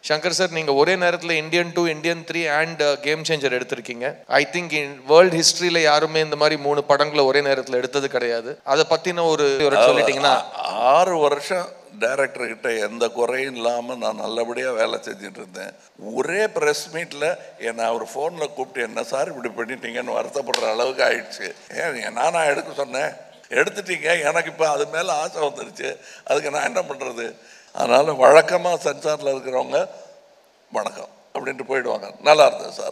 Shankar sir நீங்க ஒரே நேரத்துல Indian two Indian three and Game Changer எடுத்திருக்கீங்க ஐ திங்க் வேர்ல்ட் ஹிஸ்டரியில யாருமே இந்த மாதிரி மூணு படங்களை ஒரே நேரத்துல எடுத்தது கிடையாது அதை பத்தின ஒரு ஒரு சொல்லிட்டீங்கன்னா ஆறு வருஷம் டைரக்டர் கிட்ட எந்த குறையும் இல்லாமல் நான் நல்லபடியாக வேலை செஞ்சுட்டு இருந்தேன் ஒரே ப்ரெஸ் மீட்டில் என்னை அவர் ஃபோனில் கூப்பிட்டு என்ன சார் இப்படி பண்ணிட்டீங்கன்னு வருத்தப்படுற அளவுக்கு ஆயிடுச்சு ஏன் நானா எடுக்க சொன்னேன் எடுத்துட்டீங்க எனக்கு இப்போ அது மேலே ஆசை வந்துருச்சு அதுக்கு நான் என்ன பண்ணுறது அதனால் வழக்கமாக சென்சாரில் இருக்கிறவங்க வணக்கம் அப்படின்ட்டு போயிடுவாங்க நல்லா இருந்தது சார்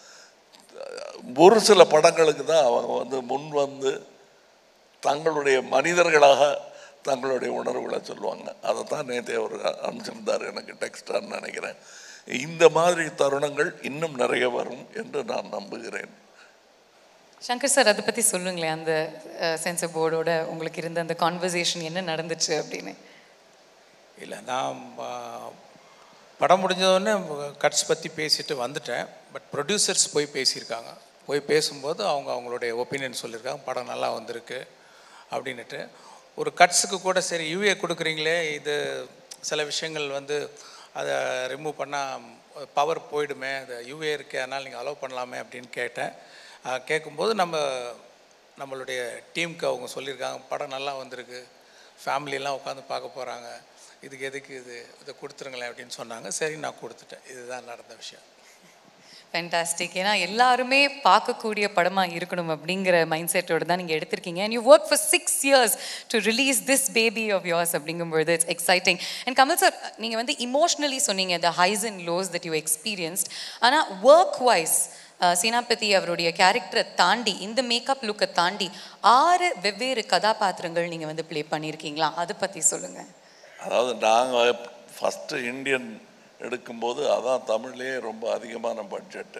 ஒரு சில படங்களுக்கு தான் அவங்க வந்து முன் வந்து தங்களுடைய மனிதர்களாக தங்களுடைய உணர்வுகளை சொல்லுவாங்க அதை தான் நேற்றே அவர் அனுப்பிச்சிருந்தார் எனக்கு டெக்ஸ்டான்னு நினைக்கிறேன் இந்த மாதிரி தருணங்கள் இன்னும் நிறைய வரும் என்று நான் நம்புகிறேன் சங்கர் சார் அதை பற்றி சொல்லுங்களேன் அந்த சென்சர் போர்டோட உங்களுக்கு இருந்த அந்த கான்வர்சேஷன் என்ன நடந்துச்சு அப்படின்னு இல்லை நான் ஆ, படம் முடிஞ்சதோடனே கட்ஸ் பற்றி பேசிட்டு வந்துட்டேன் பட் ப்ரொடியூசர்ஸ் போய் பேசியிருக்காங்க போய் பேசும்போது அவங்க அவங்களுடைய ஒப்பீனியன் சொல்லியிருக்காங்க படம் நல்லா வந்திருக்கு அப்படின்னுட்டு ஒரு கட்ஸுக்கு கூட சரி யூஏ கொடுக்குறீங்களே இது சில விஷயங்கள் வந்து அதை ரிமூவ் பண்ணால் பவர் போயிடுமே அது யூஏ இருக்கே அதனால் நீங்கள் அலோவ் பண்ணலாமே அப்படின்னு கேட்டேன் ஆ, கேட்கும்போது நம்ம நம்மளுடைய டீமுக்கு அவங்க சொல்லியிருக்காங்க படம் நல்லா வந்திருக்கு ஃபேமிலியெல்லாம் உட்காந்து பார்க்க போகிறாங்க இதுக்கு எதுக்கு இது இதை கொடுத்துருங்களேன் அப்படின்னு சொன்னாங்க சரி நான் கொடுத்துட்டேன் இதுதான் நடந்த விஷயம் ஃபேண்டாஸ்டிக் ஏன்னா எல்லாருமே பார்க்கக்கூடிய படமாக இருக்கணும் அப்படிங்கிற மைண்ட் செட்டோட தான் நீங்கள் எடுத்திருக்கீங்க and you work for six years to release this baby of yours அப்படிங்கும்பொழுது it's exciting and Kamal sir நீங்கள் வந்து இமோஷ்னலி சொன்னீங்க the highs and lows that you experienced ஆனால் ஒர்க் வைஸ் சேனாபதி அவருடைய கேரக்டரை தாண்டி இந்த மேக்கப் லுக்கை தாண்டி ஆறு வெவ்வேறு கதாபாத்திரங்கள் நீங்கள் வந்து ப்ளே பண்ணியிருக்கீங்களா அதை பற்றி சொல்லுங்கள் அதாவது நாங்கள் ஃபஸ்ட்டு இந்தியன் எடுக்கும்போது அதான் தமிழ்லேயே ரொம்ப அதிகமான பட்ஜெட்டு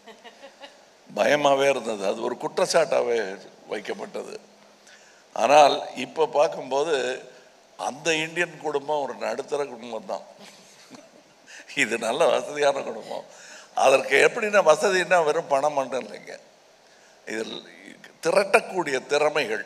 பயமாகவே இருந்தது அது ஒரு குற்றச்சாட்டாகவே வைக்கப்பட்டது ஆனால் இப்போ பார்க்கும்போது அந்த இந்தியன் குடும்பம் ஒரு நடுத்தர குடும்பம் தான் இது நல்ல வசதியான குடும்பம் அதற்கு எப்படின்னா வசதின்னா வெறும் பணம் மட்டும் இல்லைங்க இதில் திரட்டக்கூடிய திறமைகள்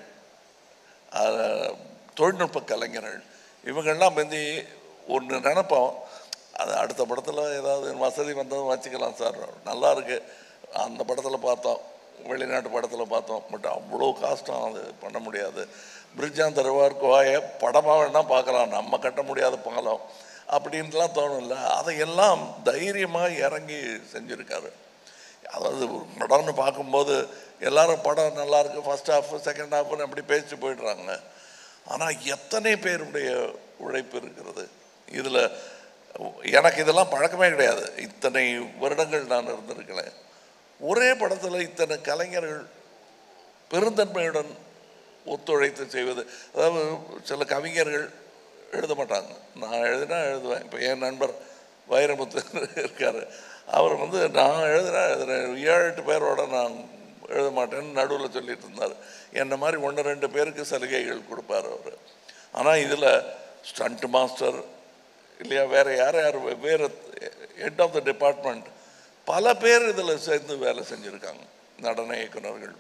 அஹ், தொழில்நுட்ப கலைஞர்கள் இவங்கெல்லாம் வந்து ஒன்று நினைப்போம் அது அடுத்த படத்தில் ஏதாவது வசதி வந்ததும் வச்சுக்கலாம் சார் நல்லா இருக்கு அந்த படத்தில் பார்த்தோம் வெளிநாட்டு படத்தில் பார்த்தோம் பட் அவ்வளோ காஸ்டம் அது பண்ண முடியாது பிரிட்ஜான் தருவார் கோய படமாக வேணால் பார்க்கலாம் நம்ம கட்ட முடியாத பாலம் அப்படின்ட்டுலாம் தோணும்ல அதையெல்லாம் தைரியமாக இறங்கி செஞ்சுருக்காரு அதாவது ஒரு படம்னு பார்க்கும்போது எல்லாரும் படம் நல்லா இருக்கு ஃபர்ஸ்ட் ஹாஃப் செகண்ட் ஹாஃப்னு அப்படி பேசிட்டு போயிடுறாங்க ஆனால் எத்தனை பேருடைய உழைப்பு இருக்கிறது இதில் எனக்கு இதெல்லாம் பழக்கமே கிடையாது இத்தனை வருடங்கள் நான் இருந்திருக்கிறேன் ஒரே படத்தில் இத்தனை கலைஞர்கள் பெருந்தன்மையுடன் ஒத்துழைத்து செய்வது அதாவது சில கவிஞர்கள் எழுத மாட்டாங்க நான் எழுதினா எழுதுவேன் இப்போ என் நண்பர் வைரமுத்து இருக்கார் அவர் வந்து நான் எழுதுனா எழுதுறேன் ஏழு எட்டு பேரோட நான் எழுத மாட்டேன்னு நடுவில் சொல்லிட்டு இருந்தார் என்ன மாதிரி ஒன்று ரெண்டு பேருக்கு சலுகைகள் கொடுப்பார் அவர் ஆனால் இதில் ஸ்டண்ட் மாஸ்டர் இல்லையா வேறு யார் யார் வேறு ஹெட் ஆஃப் த டிபார்ட்மெண்ட் பல பேர் இதில் சேர்ந்து வேலை செஞ்சுருக்காங்க நடன இயக்குனர்கள்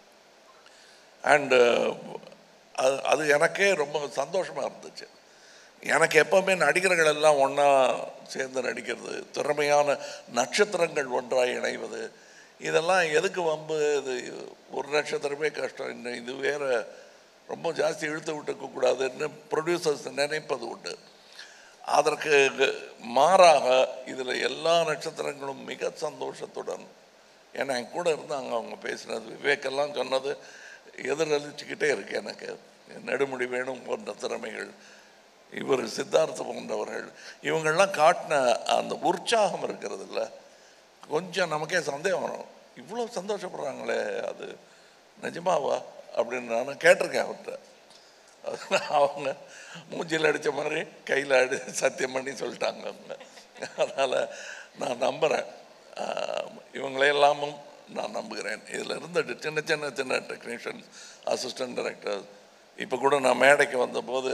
அண்டு அது அது எனக்கே ரொம்ப சந்தோஷமாக இருந்துச்சு எனக்கு எப்போவுமே நடிகர்கள் எல்லாம் ஒன்றா சேர்ந்து நடிக்கிறது திறமையான நட்சத்திரங்கள் ஒன்றாக இணைவது இதெல்லாம் எதுக்கு வம்பு இது ஒரு நட்சத்திரமே கஷ்டம் இன்னும் இது வேற ரொம்ப ஜாஸ்தி இழுத்து விட்டுக்க கூடாதுன்னு ப்ரொடியூசர்ஸ் நினைப்பது உண்டு அதற்கு மாறாக இதில் எல்லா நட்சத்திரங்களும் மிக சந்தோஷத்துடன் ஏன்னா என் கூட இருந்தாங்க அவங்க பேசினது விவேக்கெல்லாம் சொன்னது எதிரொலிச்சுக்கிட்டே இருக்கு எனக்கு நெடுமுடி வேணும் போன்ற திறமைகள் இவர் சித்தார்த்த போன்றவர்கள் இவங்கெல்லாம் காட்டின அந்த உற்சாகம் இருக்கிறது இல்லை கொஞ்சம் நமக்கே சந்தேகம் வரும் இவ்வளோ சந்தோஷப்படுறாங்களே அது நிஜமாவா அப்படின்னு நான் கேட்டிருக்கேன் அவர்கிட்ட அது அவங்க மூஞ்சியில் அடித்த மாதிரி கையில் அடி சத்தியம் பண்ணி சொல்லிட்டாங்க அவங்க அதனால் நான் நம்புகிறேன் இவங்களையெல்லாமும் நான் நம்புகிறேன் இதில் இருந்த சின்ன சின்ன சின்ன டெக்னீஷியன்ஸ் அசிஸ்டன்ட் டைரக்டர் இப்போ கூட நான் மேடைக்கு வந்தபோது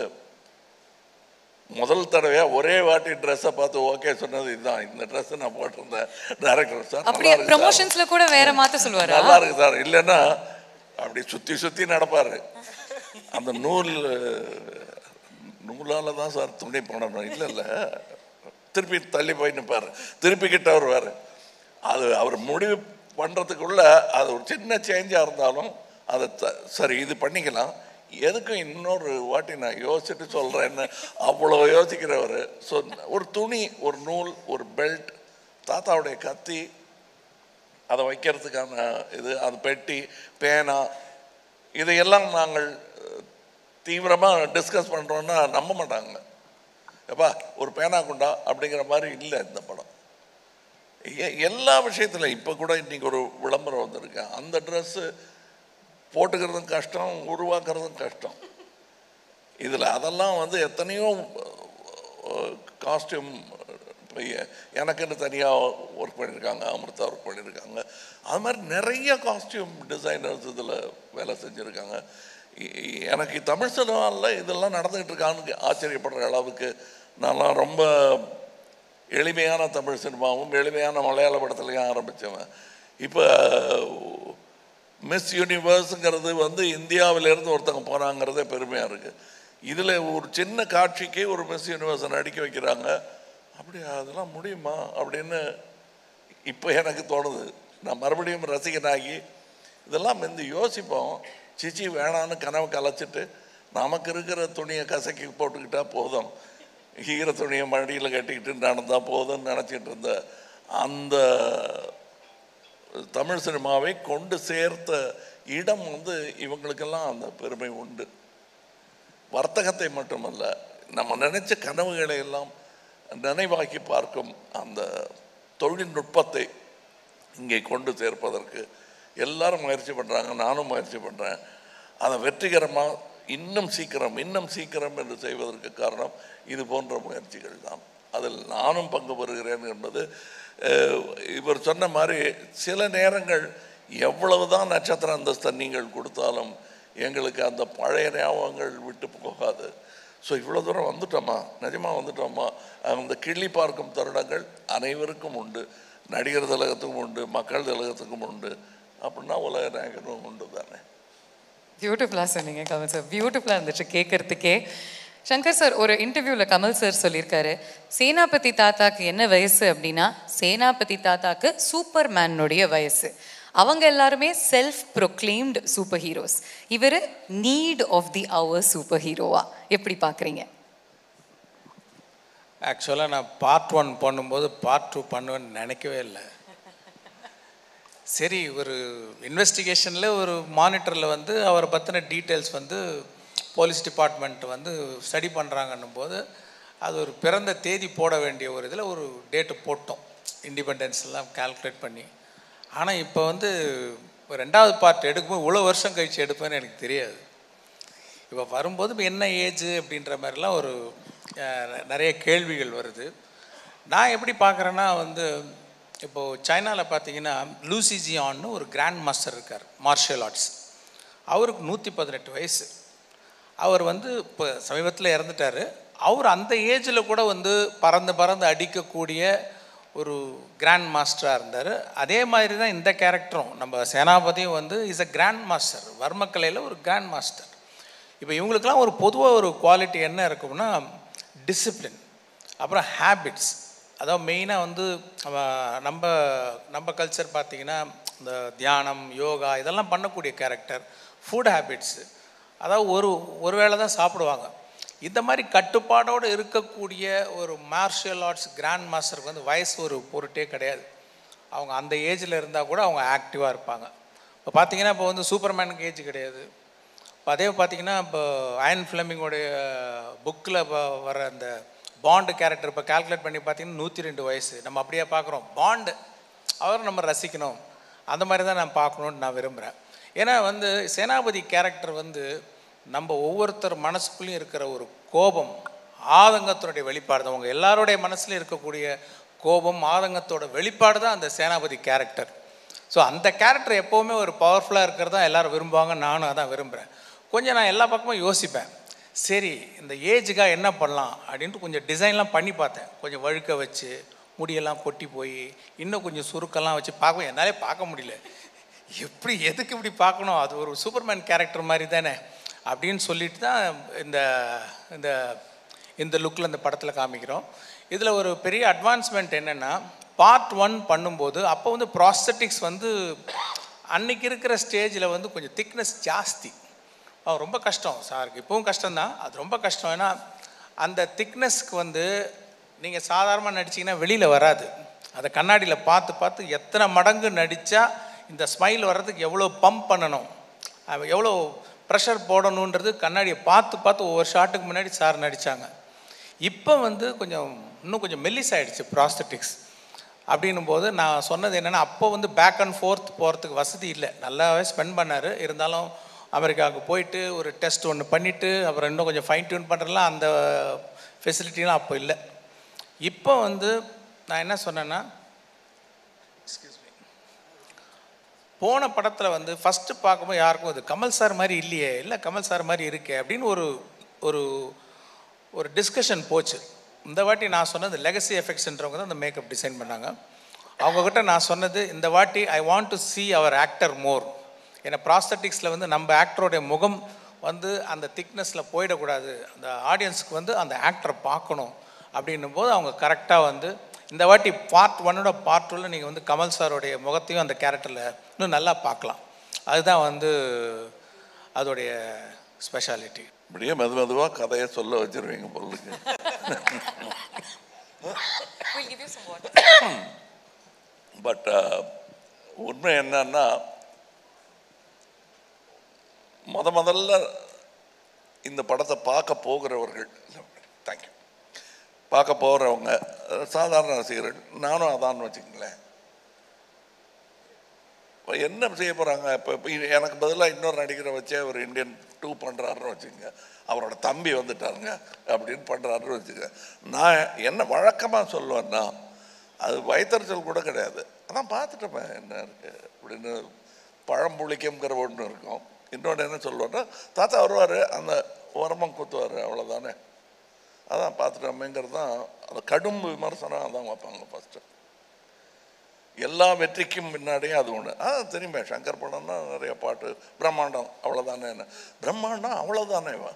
முதல் தடவையாக ஒரே வாட்டி ட்ரெஸ்ஸை பார்த்து ஓகே சொன்னது இதுதான் இந்த ட்ரெஸ் நான் போட்டிருந்தேன் டைரக்டர் சார் அப்படியே நல்லா இருக்கு சார். ப்ரொமோஷன்ஸ்ல கூட வேற மாத்த சொல்லுவாரா நல்லா இருக்கு சார் இல்லைன்னா அப்படி சுற்றி சுற்றி நடப்பார் அந்த நூல் நூலால் தான் சார் துணி பண்ணணும் இல்லை இல்லை திருப்பி தள்ளி போய் நிற்பார் திருப்பி கிட்ட வருவார் அது அவர் முடிவு பண்ணுறதுக்குள்ள அது ஒரு சின்ன சேஞ்சாக இருந்தாலும் அதை த- சரி இது பண்ணிக்கலாம் எதுக்கும் இன்னொரு வாட்டி நான் யோசிச்சுட்டு சொல்கிறேன்னு அவ்வளோ யோசிக்கிறவர் ஸோ ஒரு துணி ஒரு நூல் ஒரு பெல்ட் தாத்தாவுடைய கத்தி அதை வைக்கிறதுக்கான இது அது பெட்டி பேனா இதையெல்லாம் நாங்கள் தீவிரமாக டிஸ்கஸ் பண்ணுறோன்னா நம்ப மாட்டாங்க எப்பா ஒரு பேனா குண்டா அப்படிங்கிற மாதிரி இல்லை இந்த படம் எ- எல்லா விஷயத்துல இப்போ கூட இன்னைக்கு ஒரு விளம்பரம் வந்திருக்கு அந்த ட்ரெஸ்ஸு போட்டுக்கிறதும் கஷ்டம் உருவாக்குறதும் கஷ்டம் இதில் அதெல்லாம் வந்து எத்தனையோ காஸ்டியூம் எனக்குன்னு தனியாக ஒர்க் பண்ணியிருக்காங்க அமிர்தா ஒர்க் பண்ணியிருக்காங்க அது மாதிரி நிறைய காஸ்டியூம் டிசைனர்ஸ் இதில் வேலை செஞ்சுருக்காங்க இ- இ- எனக்கு தமிழ் சினிமாவில் இதெல்லாம் நடந்துகிட்டு இருக்கான்னு ஆச்சரியப்படுற அளவுக்கு நான்லாம் ரொம்ப எளிமையான தமிழ் சினிமாவும் எளிமையான மலையாள படத்துலையும் ஆரம்பித்தவன் இப்போ மிஸ் யூனிவர்ஸுங்கிறது வந்து இந்தியாவிலேருந்து ஒருத்தங்க போனாங்கிறதே பெருமையாக இருக்குது இதில் ஒரு சின்ன காட்சிக்கே ஒரு மிஸ் யூனிவர்ஸை நடிக்க வைக்கிறாங்க அப்படி அதெல்லாம் முடியுமா அப்படின்னு இப்போ எனக்கு தோணுது நான் மறுபடியும் ரசிகனாகி இதெல்லாம் வந்து யோசிப்போம் சிச்சி வேணான்னு கனவு கலைச்சிட்டு நமக்கு இருக்கிற துணியை கசக்கி போட்டுக்கிட்டா போதும் ஈர துணியை மடியில் கட்டிக்கிட்டு நடந்தால் போதும்னு நினச்சிட்டு இருந்த அந்த தமிழ் சினிமாவை கொண்டு சேர்த்த இடம் வந்து இவங்களுக்கெல்லாம் அந்த பெருமை உண்டு வர்த்தகத்தை மட்டுமல்ல நம்ம நினைச்ச கனவுகளை எல்லாம் நினைவாக்கி பார்க்கும் அந்த தொழில்நுட்பத்தை இங்கே கொண்டு சேர்ப்பதற்கு எல்லாரும் முயற்சி பண்ணுறாங்க நானும் முயற்சி பண்ணுறேன் அதை வெற்றிகரமாக இன்னும் சீக்கிரம் இன்னும் சீக்கிரம் என்று செய்வதற்கு காரணம் இது போன்ற முயற்சிகள் தான் அதில் நானும் பங்கு பெறுகிறேன் என்பது அஹ், இவர் சொன்ன மாதிரி சில நேரங்கள் எவ்வளவுதான் நட்சத்திர அந்தஸ்தை நீங்கள் கொடுத்தாலும் எங்களுக்கு அந்த பழைய ஞாபகங்கள் விட்டு போகாது ஸோ இவ்வளோ தூரம் வந்துட்டோமா நிஜமாக வந்துட்டோமா அந்த கிள்ளி பார்க்கும் தருணங்கள் அனைவருக்கும் உண்டு நடிகர் திலகத்துக்கும் உண்டு மக்கள் திலகத்துக்கும் உண்டு அப்படின்னா உலக நாயகனும் உண்டு தானே பியூட்டிஃபுல்லாக சொன்னீங்க கமல் சார் பியூட்டிஃபுல்லாக இருந்துச்சு கேட்கறதுக்கே சங்கர் சார் ஒரு இன்டர்வியூவில் கமல் சார் சொல்லியிருக்காரு சேனாபதி தாத்தாக்கு என்ன வயசு அப்படின்னா சேனாபதி தாத்தாக்கு சூப்பர் மேனுடைய வயசு அவங்க எல்லாருமே செல்ஃப் ப்ரொக்ளைம்டு சூப்பர் ஹீரோஸ் இவர் need of the hour super ஹீரோவா எப்படி பார்க்குறீங்க ஆக்சுவலாக நான் பார்ட் ஒன் பண்ணும்போது பார்ட் டூ பண்ணுவேன்னு நினைக்கவே இல்லை சரி ஒரு இன்வெஸ்டிகேஷனில் ஒரு மானிட்டரில் வந்து அவரை பற்றின டீட்டெயில்ஸ் வந்து போலீஸ் டிபார்ட்மெண்ட் வந்து ஸ்டடி பண்ணுறாங்கன்னும் போது அது ஒரு பிறந்த தேதி போட வேண்டிய ஒரு இதில் ஒரு டேட்டு போட்டோம் இண்டிபெண்டன்ஸ் எல்லாம் கால்குலேட் பண்ணி ஆனால் இப்போ வந்து ஒரு ரெண்டாவது பார்ட் எடுக்கும்போது இவ்வளோ வருஷம் கழித்து எடுப்பேன்னு எனக்கு தெரியாது இப்போ வரும்போது இப்போ என்ன ஏஜ் அப்படின்ற மாதிரிலாம் ஒரு அஹ், நிறைய கேள்விகள் வருது நான் எப்படி பார்க்குறேன்னா வந்து இப்போது சைனாவில் பார்த்தீங்கன்னா லூசி ஜியான்னு ஒரு கிராண்ட் மாஸ்டர் இருக்கார் மார்ஷியல் ஆர்ட்ஸ் அவருக்கு நூற்றி பதினெட்டு வயசு அவர் வந்து இப்போ சமீபத்தில் இறந்துட்டார் அவர் அந்த ஏஜில் கூட வந்து பறந்து பறந்து அடிக்கக்கூடிய ஒரு கிராண்ட் மாஸ்டராக இருந்தார் அதே மாதிரி தான் இந்த கேரக்டரும் நம்ம சேனாபதியும் வந்து இஸ் அ கிராண்ட் மாஸ்டர் வர்மக்கலையில் ஒரு கிராண்ட் மாஸ்டர் இப்போ இவங்களுக்கெல்லாம் ஒரு பொதுவாக ஒரு குவாலிட்டி என்ன இருக்கும்னா டிசிப்ளின் அப்புறம் ஹேபிட்ஸ் அதாவது மெயினாக வந்து அவ- நம்ம நம்ம கல்ச்சர் பார்த்திங்கன்னா இந்த தியானம் யோகா இதெல்லாம் பண்ணக்கூடிய கேரக்டர் ஃபுட் ஹேபிட்ஸு அதாவது ஒரு ஒரு வேளை தான் சாப்பிடுவாங்க இந்த மாதிரி கட்டுப்பாடோடு இருக்கக்கூடிய ஒரு மார்ஷியல் ஆர்ட்ஸ் கிராண்ட் மாஸ்டருக்கு வந்து வயசு ஒரு பொருட்டே கிடையாது அவங்க அந்த ஏஜில் இருந்தால் கூட அவங்க ஆக்டிவாக இருப்பாங்க இப்போ பார்த்தீங்கன்னா இப்போ வந்து சூப்பர்மேனுக்கு ஏஜ் கிடையாது இப்போ அதே பார்த்தீங்கன்னா இப்போ அயன் ஃபிளமிங்கோடைய புக்கில் வர அந்த பாண்டு கேரக்டர் இப்போ கால்குலேட் பண்ணி பார்த்தீங்கன்னா நூற்றி ரெண்டு வயசு நம்ம அப்படியே பார்க்குறோம் பாண்டு அவரை நம்ம ரசிக்கணும் அந்த மாதிரி தான் நான் பார்க்கணுன்னு நான் விரும்புகிறேன் ஏன்னா வந்து சேனாபதி கேரக்டர் வந்து நம்ம ஒவ்வொருத்தர் மனசுக்குள்ளேயும் இருக்கிற ஒரு கோபம் ஆதங்கத்தினுடைய வெளிப்பாடு தான் உங்கள் எல்லாருடைய மனசுலையும் இருக்கக்கூடிய கோபம் ஆதங்கத்தோட வெளிப்பாடு தான் அந்த சேனாபதி கேரக்டர் ஸோ அந்த கேரக்டர் எப்போவுமே ஒரு பவர்ஃபுல்லாக இருக்கிறதா எல்லாரும் விரும்புவாங்க நானும் அதான் விரும்புகிறேன் கொஞ்சம் நான் எல்லா பக்கமும் யோசிப்பேன் சரி இந்த ஏஜுக்காக என்ன பண்ணலாம் அப்படின்ட்டு கொஞ்சம் டிசைன்லாம் பண்ணி பார்த்தேன் கொஞ்சம் வழுக்க வச்சு முடியெல்லாம் கொட்டி போய் இன்னும் கொஞ்சம் சுருக்கெல்லாம் வச்சு பார்க்க என்னாலே பார்க்க முடியல எப்படி எதுக்கு இப்படி பார்க்கணும் அது ஒரு சூப்பர்மேன் கேரக்டர் மாதிரி தானே அப்படின்னு சொல்லிட்டு தான் இந்த இந்த இந்த லுக்கில் இந்த படத்தில் காமிக்கிறோம் இதில் ஒரு பெரிய அட்வான்ஸ்மெண்ட் என்னென்னா பார்ட் ஒன் பண்ணும்போது அப்போ வந்து ப்ராஸ்தட்டிக்ஸ் வந்து அன்னைக்கு இருக்கிற ஸ்டேஜில் வந்து கொஞ்சம் திக்னஸ் ஜாஸ்தி அது ரொம்ப கஷ்டம் சாருக்கு இப்போவும் கஷ்டம்தான் அது ரொம்ப கஷ்டம் ஏன்னா அந்த திக்னஸ்க்கு வந்து நீங்கள் சாதாரணமாக நடிச்சீங்கன்னா வெளியில் வராது அதை கண்ணாடியில் பார்த்து பார்த்து எத்தனை மடங்கு நடித்தா இந்த ஸ்மைல் வர்றதுக்கு எவ்வளோ பம்ப் பண்ணணும் அவ எவ்வளோ ப்ரெஷர் போடணுன்றது கண்ணாடியை பார்த்து பார்த்து ஒவ்வொரு ஷாட்டுக்கு முன்னாடி சார் நடித்தாங்க இப்போ வந்து கொஞ்சம் இன்னும் கொஞ்சம் மெல்லிஸ் ஆயிடுச்சு ப்ராஸ்தட்டிக்ஸ் அப்படின்னும் போது நான் சொன்னது என்னென்னா அப்போ வந்து பேக் அண்ட் ஃபோர்த் போகிறதுக்கு வசதி இல்லை நல்லாவே ஸ்பெண்ட் பண்ணார் இருந்தாலும் அமெரிக்காவுக்கு போயிட்டு ஒரு டெஸ்ட் ஒன்று பண்ணிவிட்டு அப்புறம் இன்னும் கொஞ்சம் ஃபைன் டியூன் பண்ணுறதுலாம் அந்த ஃபெசிலிட்டிலாம் அப்போ இல்லை இப்போ வந்து நான் என்ன சொன்னேன்னா எக்ஸ்கியூஸ் மீ போன படத்தில் வந்து ஃபஸ்ட்டு பார்க்கும்போது யாருக்கும் இது கமல் சார் மாதிரி இல்லையே இல்லை கமல் சார் மாதிரி இருக்கே அப்படின்னு ஒரு ஒரு ஒரு டிஸ்கஷன் போச்சு இந்த வாட்டி நான் சொன்னது லெகசி எஃபெக்ட்ஸ்ன்றவங்க தான் இந்த மேக்கப் டிசைன் பண்ணாங்க அவங்கக்கிட்ட நான் சொன்னது இந்த வாட்டி ஐ வாண்ட் டு see அவர் ஆக்டர் மோர் ஏன்னா ப்ராஸ்தட்டிக்ஸில் வந்து நம்ம ஆக்டரோடைய முகம் வந்து அந்த திக்னஸில் போயிடக்கூடாது அந்த ஆடியன்ஸ்க்கு வந்து அந்த ஆக்டரை பார்க்கணும் அப்படின்னும் போது அவங்க கரெக்டாக வந்து இந்த வாட்டி பார்ட் ஒன்னோட பார்ட் டூவில் நீங்கள் வந்து கமல் சாரோடைய முகத்தையும் அந்த கேரக்டரில் இன்னும் நல்லா பார்க்கலாம் அதுதான் வந்து அதோடைய ஸ்பெஷாலிட்டி இப்படியே மெது மெதுவாக கதையை சொல்ல வச்சிருவீங்க பொருளுக்கு We'll give you some water. But உண்மை என்னன்னா முத முதல்ல இந்த படத்தை பார்க்க போகிறவர்கள் தேங்க்யூ பார்க்க போகிறவங்க சாதாரண ரசிகர்கள் நானும் அதான்னு வச்சுக்கங்களேன் இப்ப என்ன செய்ய போகிறாங்க இப்போ இப்போ எனக்கு பதிலாக இன்னொரு நடிகரை வச்சே அவர் இந்தியன் டூ பண்ணுறாருன்னு வச்சுக்கோங்க அவரோட தம்பி வந்துட்டாருங்க அப்படின்னு பண்ணுறாருன்னு வச்சுக்க நான் என்ன வழக்கமாக சொல்லுவேன்னா அது வயிற்றுச்சல் கூட கிடையாது அதான் பார்த்துட்டப்பேன் என்ன இருக்கு அப்படின்னு பழம்புளிக்கம்ங்கிற ஒன்று இருக்கும் இன்னொன்று என்ன சொல்லுவேன்னா தாத்தா வருவார் அந்த உரமம் குத்துவார் அவ்வளோதானே அதான் பார்த்துட்டோமேங்கிறது தான் அந்த கடும் விமர்சனம் அதான் வைப்பாங்க ஃபஸ்ட்டு எல்லா வெற்றிக்கும் முன்னாடியே அது ஒன்று ஆ தெரியுமே சங்கர் படம்னா நிறைய பாட்டு பிரம்மாண்டம் அவ்வளோதானே என்ன பிரம்மாண்டம் அவ்வளோதானே வா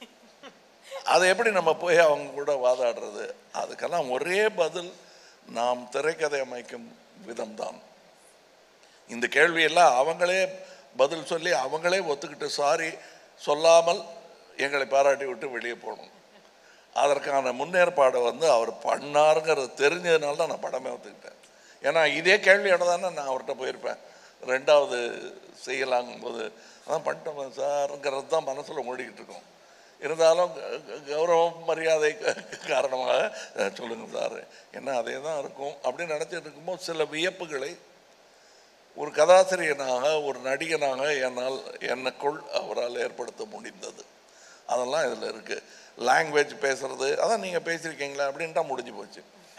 அதை எப்படி நம்ம போய் அவங்க கூட வாதாடுறது அதுக்கெல்லாம் ஒரே பதில் நாம் திரைக்கதை அமைக்கும் விதம்தான் இந்த கேள்வியெல்லாம் அவங்களே பதில் சொல்லி அவங்களே ஒத்துக்கிட்டு சாரி சொல்லாமல் எங்களை பாராட்டி விட்டு வெளியே போகணும் அதற்கான முன்னேற்பாடை வந்து அவர் பண்ணாருங்கிறது தெரிஞ்சதுனால தான் நான் படமே ஒத்துக்கிட்டேன் ஏன்னா இதே கேள்வியோட தானே நான் அவர்கிட்ட போயிருப்பேன் ரெண்டாவது செய்யலாங்கும்போது அதான் பண்ணிட்டோம் சாருங்கிறது தான் மனசில் ஓடிக்கிட்டு இருக்கும் இருந்தாலும் க- க- கௌரவம் மரியாதை க- காரணமாக அஹ், சொல்லுங்க சார் என்ன அதே தான் இருக்கும் அப்படின்னு நினச்சிட்டு இருக்கும்போது சில வியப்புகளை ஒரு கதாசிரியனாக ஒரு நடிகனாக என்னால் எனக்குள் அவரால் ஏற்படுத்த முடிந்தது அதெல்லாம் இதில் இருக்குது லாங்குவேஜ் பேசுறது அதான் நீங்கள் பேசியிருக்கீங்களா அப்படின்ட்டா முடிஞ்சு போச்சு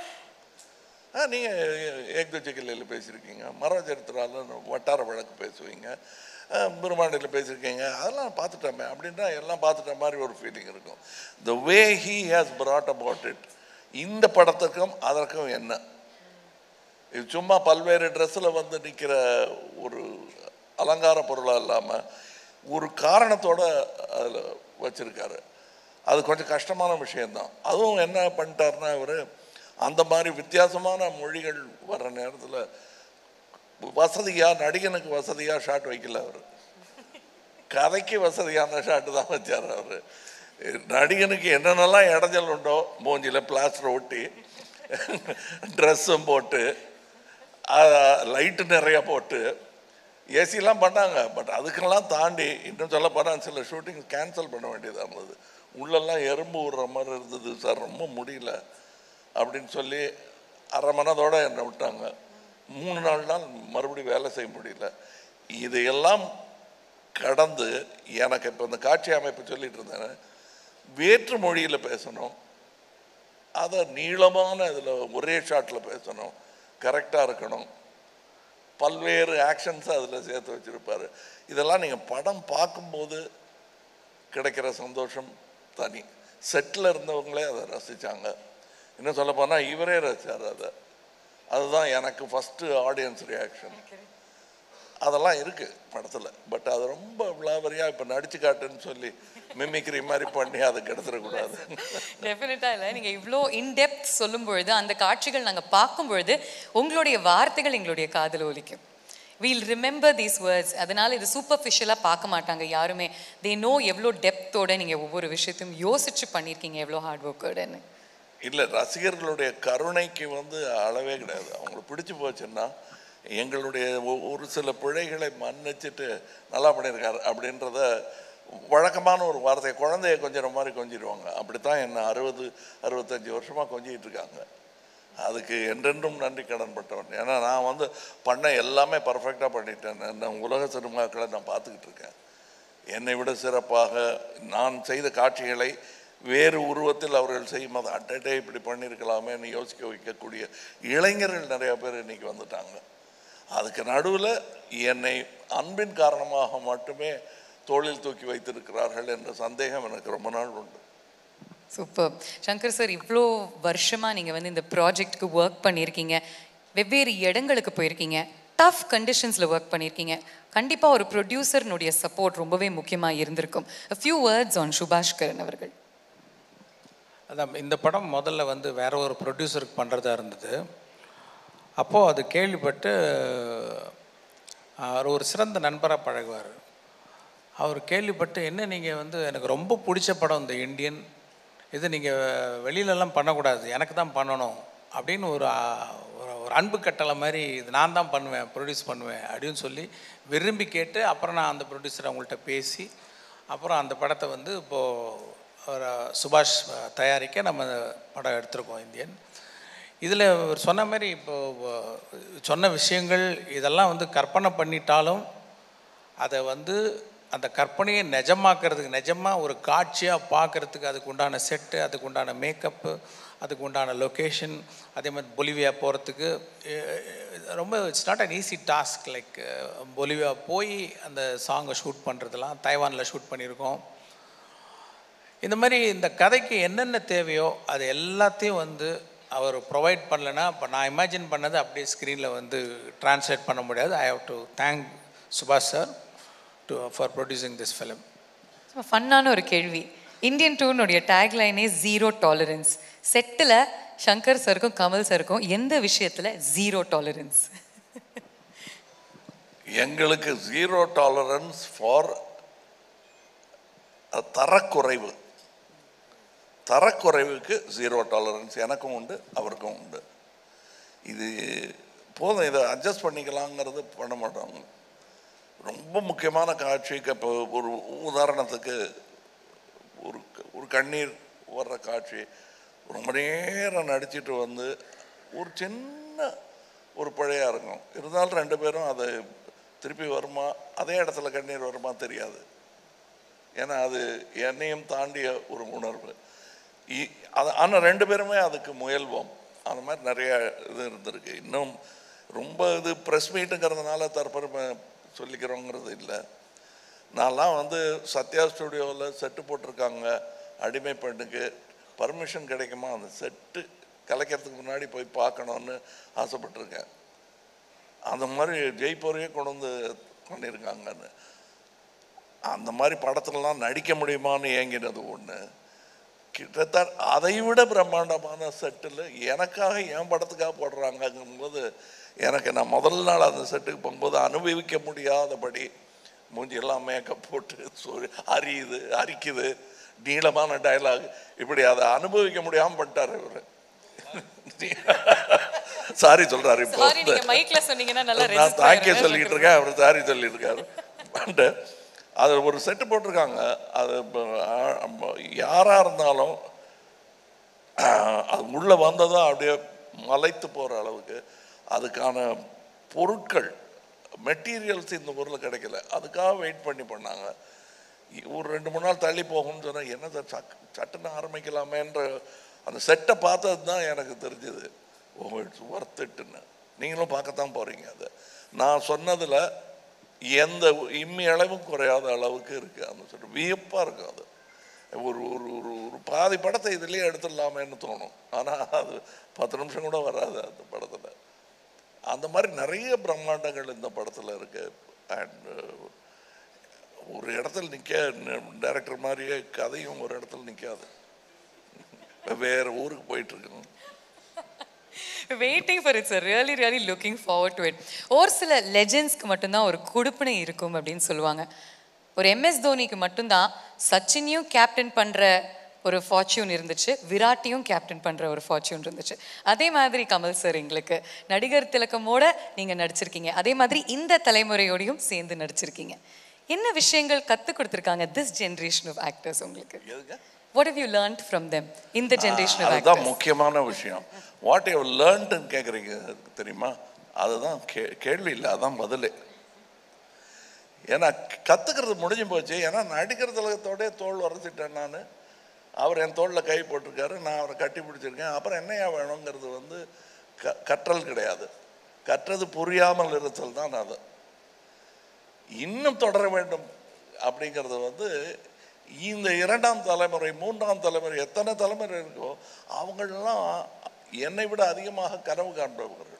ஆ நீங்கள் ஏக்தோச்சிக்கல்லையில் பேசியிருக்கீங்க மரச்சரித்திரால வட்டார வழக்கு பேசுவீங்க பிரம்மாண்டியில் பேசியிருக்கீங்க அதெல்லாம் பார்த்துட்டோமே அப்படின்னா எல்லாம் பார்த்துட்ட மாதிரி ஒரு ஃபீலிங் இருக்கும் the way he has brought about it இந்த படத்துக்கும் அதற்கும் என்ன இது சும்மா பல்வேறு ட்ரெஸ்ஸில் வந்து நிற்கிற ஒரு அலங்கார பொருளாக இல்லாமல் ஒரு காரணத்தோட அதில் வச்சுருக்காரு அது கொஞ்சம் கஷ்டமான விஷயந்தான் அதுவும் என்ன பண்ணிட்டாருன்னா இவர் அந்த மாதிரி வித்தியாசமான மொழிகள் வர்ற நேரத்தில் வசதியாக நடிகனுக்கு வசதியாக ஷாட் வைக்கல அவர் கதைக்கு வசதியான ஷாட்டு தான் வச்சார் அவர் நடிகனுக்கு என்னென்னலாம் இடைஞ்சல் உண்டோ மூஞ்சியில் பிளாஸ்டர் ஒட்டி ட்ரெஸ்ஸும் போட்டு லைட்டு நிறையா போட்டு ஏசிலாம் பண்ணாங்க பட் அதுக்கெல்லாம் தாண்டி இன்னும் சொல்ல போனால் சில ஷூட்டிங் கேன்சல் பண்ண வேண்டியதாக இருந்தது உள்ளெல்லாம் எறும்பு விடுற மாதிரி இருந்தது சார் ரொம்ப முடியல அப்படின்னு சொல்லி அரை மனதோட என்னை விட்டாங்க மூணு நாலு நாள் மறுபடியும் வேலை செய்ய முடியல இதையெல்லாம் கடந்து எனக்கு இப்போ இந்த காட்சி அமைப்பு சொல்லிட்டு இருந்தேன் வேற்று மொழியில் பேசணும் அதை நீளமான இதில் ஒரே ஷாட்டில் பேசணும் கரெக்டாக இருக்கணும் பல்வேறு ஆக்ஷன்ஸ் அதில் சேர்த்து வச்சுருப்பார் இதெல்லாம் நீங்கள் படம் பார்க்கும்போது கிடைக்கிற சந்தோஷம் தனி செட்டில் இருந்தவங்களே அதை ரசித்தாங்க இன்னும் சொல்ல போனால் இவரே ரசித்தார் அதை அதுதான் எனக்கு ஃபஸ்ட்டு ஆடியன்ஸ் ரியாக்ஷன் அதெல்லாம் இருக்குது படத்தில் பட் அது ரொம்ப விளாவரியாக இப்போ நடிச்சு காட்டுன்னு சொல்லி மிமிக்ரி மாதிரி பண்ணி அதை கெடுத்துடக்கூடாது டெஃபினட்டா இல்லை நீங்க இவ்வளோ இன்டெப்த் சொல்லும் பொழுது அந்த காட்சிகள் நாங்க பார்க்கும் பொழுது உங்களுடைய வார்த்தைகள் எங்களுடைய காதில் ஒலிக்கும் வீல் ரிமெம்பர் தீஸ் வேர்ட்ஸ் அதனால இது சூப்பர்ஃபிஷியலாக பார்க்க மாட்டாங்க யாருமே தே நோ எவ்வளோ டெப்த்தோட நீங்க ஒவ்வொரு விஷயத்தையும் யோசிச்சு பண்ணியிருக்கீங்க எவ்வளோ ஹார்ட் ஒர்க்கோடன்னு இல்லை ரசிகர்களுடைய கருணைக்கு வந்து அளவே கிடையாது அவங்களுக்கு பிடிச்சு போச்சுன்னா எங்களுடைய ஒ- ஒரு சில பிழைகளை மன்னிச்சிட்டு நல்லா பண்ணியிருக்காரு அப்படின்றத வழக்கமான ஒரு வார்த்தை குழந்தைய கொஞ்சிற மாதிரி கொஞ்சிடுவாங்க அப்படித்தான் என்ன அறுபது அறுபத்தஞ்சு வருஷமாக கொஞ்சிட்டு இருக்காங்க அதுக்கு என்றென்றும் நன்றி கடன் பட்டவன் ஏன்னா நான் வந்து பண்ண எல்லாமே பர்ஃபெக்டாக பண்ணிட்டேன் நான் உலக சினிமாக்களை நான் பார்த்துக்கிட்டு இருக்கேன் என்னை விட சிறப்பாக நான் செய்த காட்சிகளை வேறு உருவத்தில் அவர்கள் செய்யும் போது அட்டே இப்படி பண்ணியிருக்கலாமேன்னு யோசிக்க வைக்கக்கூடிய இளைஞர்கள் நிறைய பேர் இன்னைக்கு வந்துட்டாங்க அதுக்கு நடுவில் என்னை அன்பின் காரணமாக மட்டுமே தோளில் தூக்கி வைத்திருக்கிறார்கள் என்ற சந்தேகம் எனக்கு ரொம்ப நாள் உண்டு சூப்பர் சங்கர் சார் இவ்வளோ வருஷமா நீங்க வந்து இந்த ப்ராஜெக்ட்க்கு ஒர்க் பண்ணியிருக்கீங்க வெவ்வேறு இடங்களுக்கு போயிருக்கீங்க டஃப் கண்டிஷன்ஸில் ஒர்க் பண்ணியிருக்கீங்க கண்டிப்பா ஒரு ப்ரொடியூசர்னுடைய சப்போர்ட் ரொம்பவே முக்கியமா இருந்திருக்கும் a few வேர்ட்ஸ் ஆன் சுபாஷ் கரன் அவர்கள் அதான் இந்த படம் முதல்ல வந்து வேற ஒரு ப்ரொடியூசருக்கு பண்ணுறதா இருந்தது அப்போது அது கேள்விப்பட்டு அவர் ஒரு சிறந்த நண்பராக பழகுவார் அவர் கேள்விப்பட்டு என்ன நீங்கள் வந்து எனக்கு ரொம்ப பிடிச்ச படம் இந்த இந்தியன் இது நீங்கள் வெளியிலலாம் பண்ணக்கூடாது எனக்கு தான் பண்ணணும் அப்படின்னு ஒரு ஆ, ஒரு- ஒரு அன்பு கட்டளை மாதிரி இது நான் தான் பண்ணுவேன் ப்ரொடியூஸ் பண்ணுவேன் அப்படின்னு சொல்லி விரும்பி கேட்டு அப்புறம் நான் அந்த ப்ரொடியூசர் அவங்கள்ட்ட பேசி அப்புறம் அந்த படத்தை வந்து இப்போது ஒரு சுபாஷ் தயாரிக்க நம்ம படம் எடுத்திருக்கோம் இந்தியன் இதில் இவர் சொன்ன மாதிரி இப்போ சொன்ன விஷயங்கள் இதெல்லாம் வந்து கற்பனை பண்ணிட்டாலும் அதை வந்து அந்த கற்பனையை நிஜமாக்குறதுக்கு நிஜமாக ஒரு காட்சியாக பார்க்குறதுக்கு அதுக்கு உண்டான செட்டு அதுக்கு உண்டான மேக்கப்பு அதுக்கு உண்டான லொக்கேஷன் அதே மாதிரி பொலிவியா போகிறதுக்கு ரொம்ப it's not an easy task like Bolivia போய் அந்த சாங்கை ஷூட் பண்ணுறதுலாம் தைவானில் ஷூட் பண்ணியிருக்கோம் இந்த மாதிரி இந்த கதைக்கு என்னென்ன தேவையோ அது எல்லாத்தையும் வந்து அவர் ப்ரொவைட் பண்ணலைன்னா இப்போ நான் இமேஜின் பண்ணதை அப்படியே ஸ்க்ரீனில் வந்து ட்ரான்ஸ்லேட் பண்ண முடியாது ஐ ஹவ் டு தேங்க் சுபாஷ் sir to for producing this film ஃபன்னான ஒரு கேள்வி இந்தியன் டூனுடைய டேக்லைனே ஜீரோ டாலரன்ஸ் செட்டில் சங்கர் சருக்கும் கமல் சருக்கும் எந்த விஷயத்தில் ஜீரோ டாலரன்ஸ் எங்களுக்கு ஜீரோ டாலரன்ஸ் ஃபார் தரக்குறைவு தரக்குறைவுக்கு ஜீரோ டாலரன்ஸ் எனக்கும் உண்டு அவருக்கும் உண்டு இது போதும் இதை அட்ஜஸ்ட் பண்ணிக்கலாங்கிறது பண்ண மாட்டாங்க ரொம்ப முக்கியமான காட்சிக்கு இப்போ ஒரு உதாரணத்துக்கு ஒரு ஒரு கண்ணீர் வர்ற காட்சி ரொம்ப நேரம் நடிச்சிட்டு வந்து ஒரு சின்ன ஒரு பிழையாக இருக்கும் இருந்தாலும் ரெண்டு பேரும் அது திருப்பி வருமா அதே இடத்துல கண்ணீர் வருமா தெரியாது ஏன்னா அது என்னையும் தாண்டிய ஒரு உணர்வு இ- அது ஆனால் ரெண்டு பேருமே அதுக்கு முயல்வோம் அந்த மாதிரி நிறைய இது இருந்திருக்கு இன்னும் ரொம்ப இது ப்ரெஸ் மீட்டுங்கிறதுனால தற்பெருமை சொல்லிக்கிறோங்கிறது இல்லை நான்லாம் வந்து சத்யா ஸ்டுடியோவில் செட்டு போட்டிருக்காங்க அடிமை பெண்ணுக்கு பர்மிஷன் கிடைக்குமா அந்த செட்டு கலைக்கிறதுக்கு முன்னாடி போய் பார்க்கணுன்னு ஆசைப்பட்டிருக்கேன் அந்த மாதிரி ஜெய்ப்பூரையே கொண்டு வந்து பண்ணியிருக்காங்கன்னு அந்த மாதிரி படத்துலலாம் நடிக்க முடியுமான்னு ஏங்கினது ஒன்று கிட்டத்தட்ட அதை விட பிரம்மாண்டமான செட்டில் எனக்காக என் படத்துக்காக போடுறாங்கங்கும்போது எனக்கு நான் முதல் நாள் அந்த செட்டுக்கு போகும்போது அனுபவிக்க முடியாதபடி மூஞ்சியெல்லாம் மேக்கப் போட்டு சொல்லி அரியுது அரிக்குது நீளமான டயலாக் இப்படி அதை அனுபவிக்க முடியாமல் பண்ணிட்டார் இவர் சாரி சொல்றாரு இப்போ சாரி நீங்க மைக்ல சொன்னீங்கன்னா நல்லா நான் ரெஜிஸ்டர் தேங்க்யூ சொல்லிட்டு இருக்கேன் அவர் சாரி சொல்லிட்டு இருக்காரு பட் அது ஒரு செட்டு போட்டிருக்காங்க அது இப்போ, ஆ- அம்ம- யாரா இருந்தாலும் ஆஹ், அது உள்ள வந்ததும் அப்படியே மலைத்து போற அளவுக்கு அதுக்கான பொருட்கள் மெட்டீரியல்ஸ் இந்த ஊரில் கிடைக்கல அதுக்காக வெயிட் பண்ணி பண்ணாங்க இ- ஒரு ரெண்டு மூணு நாள் தள்ளி போகும்னு சொன்னால் என்ன சார் சக் சட்டுன்னு ஆரம்பிக்கலாமேன்ற அந்த செட்டை பார்த்தது தான் எனக்கு தெரிஞ்சது ஓ இட்ஸ் ஒர்த் இட்டுன்னு நீங்களும் பார்க்கத்தான் போகிறீங்க அதை நான் சொன்னதில் எந்த இம்மி அளவும் குறையாத அளவுக்கு இருக்குது அந்த செட்டு வியப்பாக இருக்கும் அது ஒரு ஒரு ஒரு ஒரு பாதி படத்தை இதுலேயே எடுத்துடலாமேன்னு தோணும் ஆனால் அது பத்து நிமிஷம் கூட வராது அந்த படத்தில் அந்த மாதிரி நிறைய பிரம்மாண்டங்கள் இந்த படத்தில் இருக்கு அண்ட் ஒரு இடத்துல நிற்க டைரக்டர் மாதிரியே கதையும் ஒரு இடத்துல நிற்காது வேற ஊருக்கு போயிட்டு இருக்கணும் waiting for it sir really really looking forward to it ஒரு சில லெஜெண்ட்ஸ்க்கு மட்டும்தான் ஒரு கொடுப்பினை இருக்கும் அப்படின்னு சொல்லுவாங்க ஒரு எம்எஸ் தோனிக்கு மட்டும்தான் சச்சினையும் கேப்டன் பண்ணுற ஒரு ஃபார்ச்சூன் இருந்துச்சு விராட்டியும் கேப்டன் பண்ணுற ஒரு ஃபார்ச்சூன் இருந்துச்சு அதே மாதிரி கமல் சார் எங்களுக்கு நடிகர் திலக்கமோட நீங்கள் நடிச்சிருக்கீங்க அதே மாதிரி இந்த தலைமுறையோடையும் சேர்ந்து நடிச்சிருக்கீங்க என்ன விஷயங்கள் கற்றுக் கொடுத்துருக்காங்க திஸ் ஜென்ரேஷன் ஆஃப் ஆக்டர்ஸ் உங்களுக்கு எதுங்க what have you learned from them இந்த ஜென்ரேஷன் ஆஃப் அதுதான் ஆக்டர்ஸ் முக்கியமான விஷயம் வாட் யூ லேர்ன்ட்டுன்னு கேட்குறீங்க தெரியுமா அதுதான் கே கேள்வி இல்லை அதான் பதில் ஏன்னா கற்றுக்கிறது முடிஞ்சு போச்சு ஏன்னா நடிக்கிற திலகத்தோடய தோல் உரசிட்டேன் நான் அவர் என் தோளில் கை போட்டிருக்காரு நான் அவரை கட்டி பிடிச்சிருக்கேன் அப்புறம் என்னையா வேணுங்கிறது வந்து க கற்றல் கிடையாது கற்றது புரியாமல் இருத்தல் தான் அது இன்னும் தொடர வேண்டும் அப்படிங்கிறது வந்து இந்த இரண்டாம் தலைமுறை மூன்றாம் தலைமுறை எத்தனை தலைமுறை இருக்கோ அவங்களெல்லாம் என்னை விட அதிகமாக கனவு காண்பவர்கள்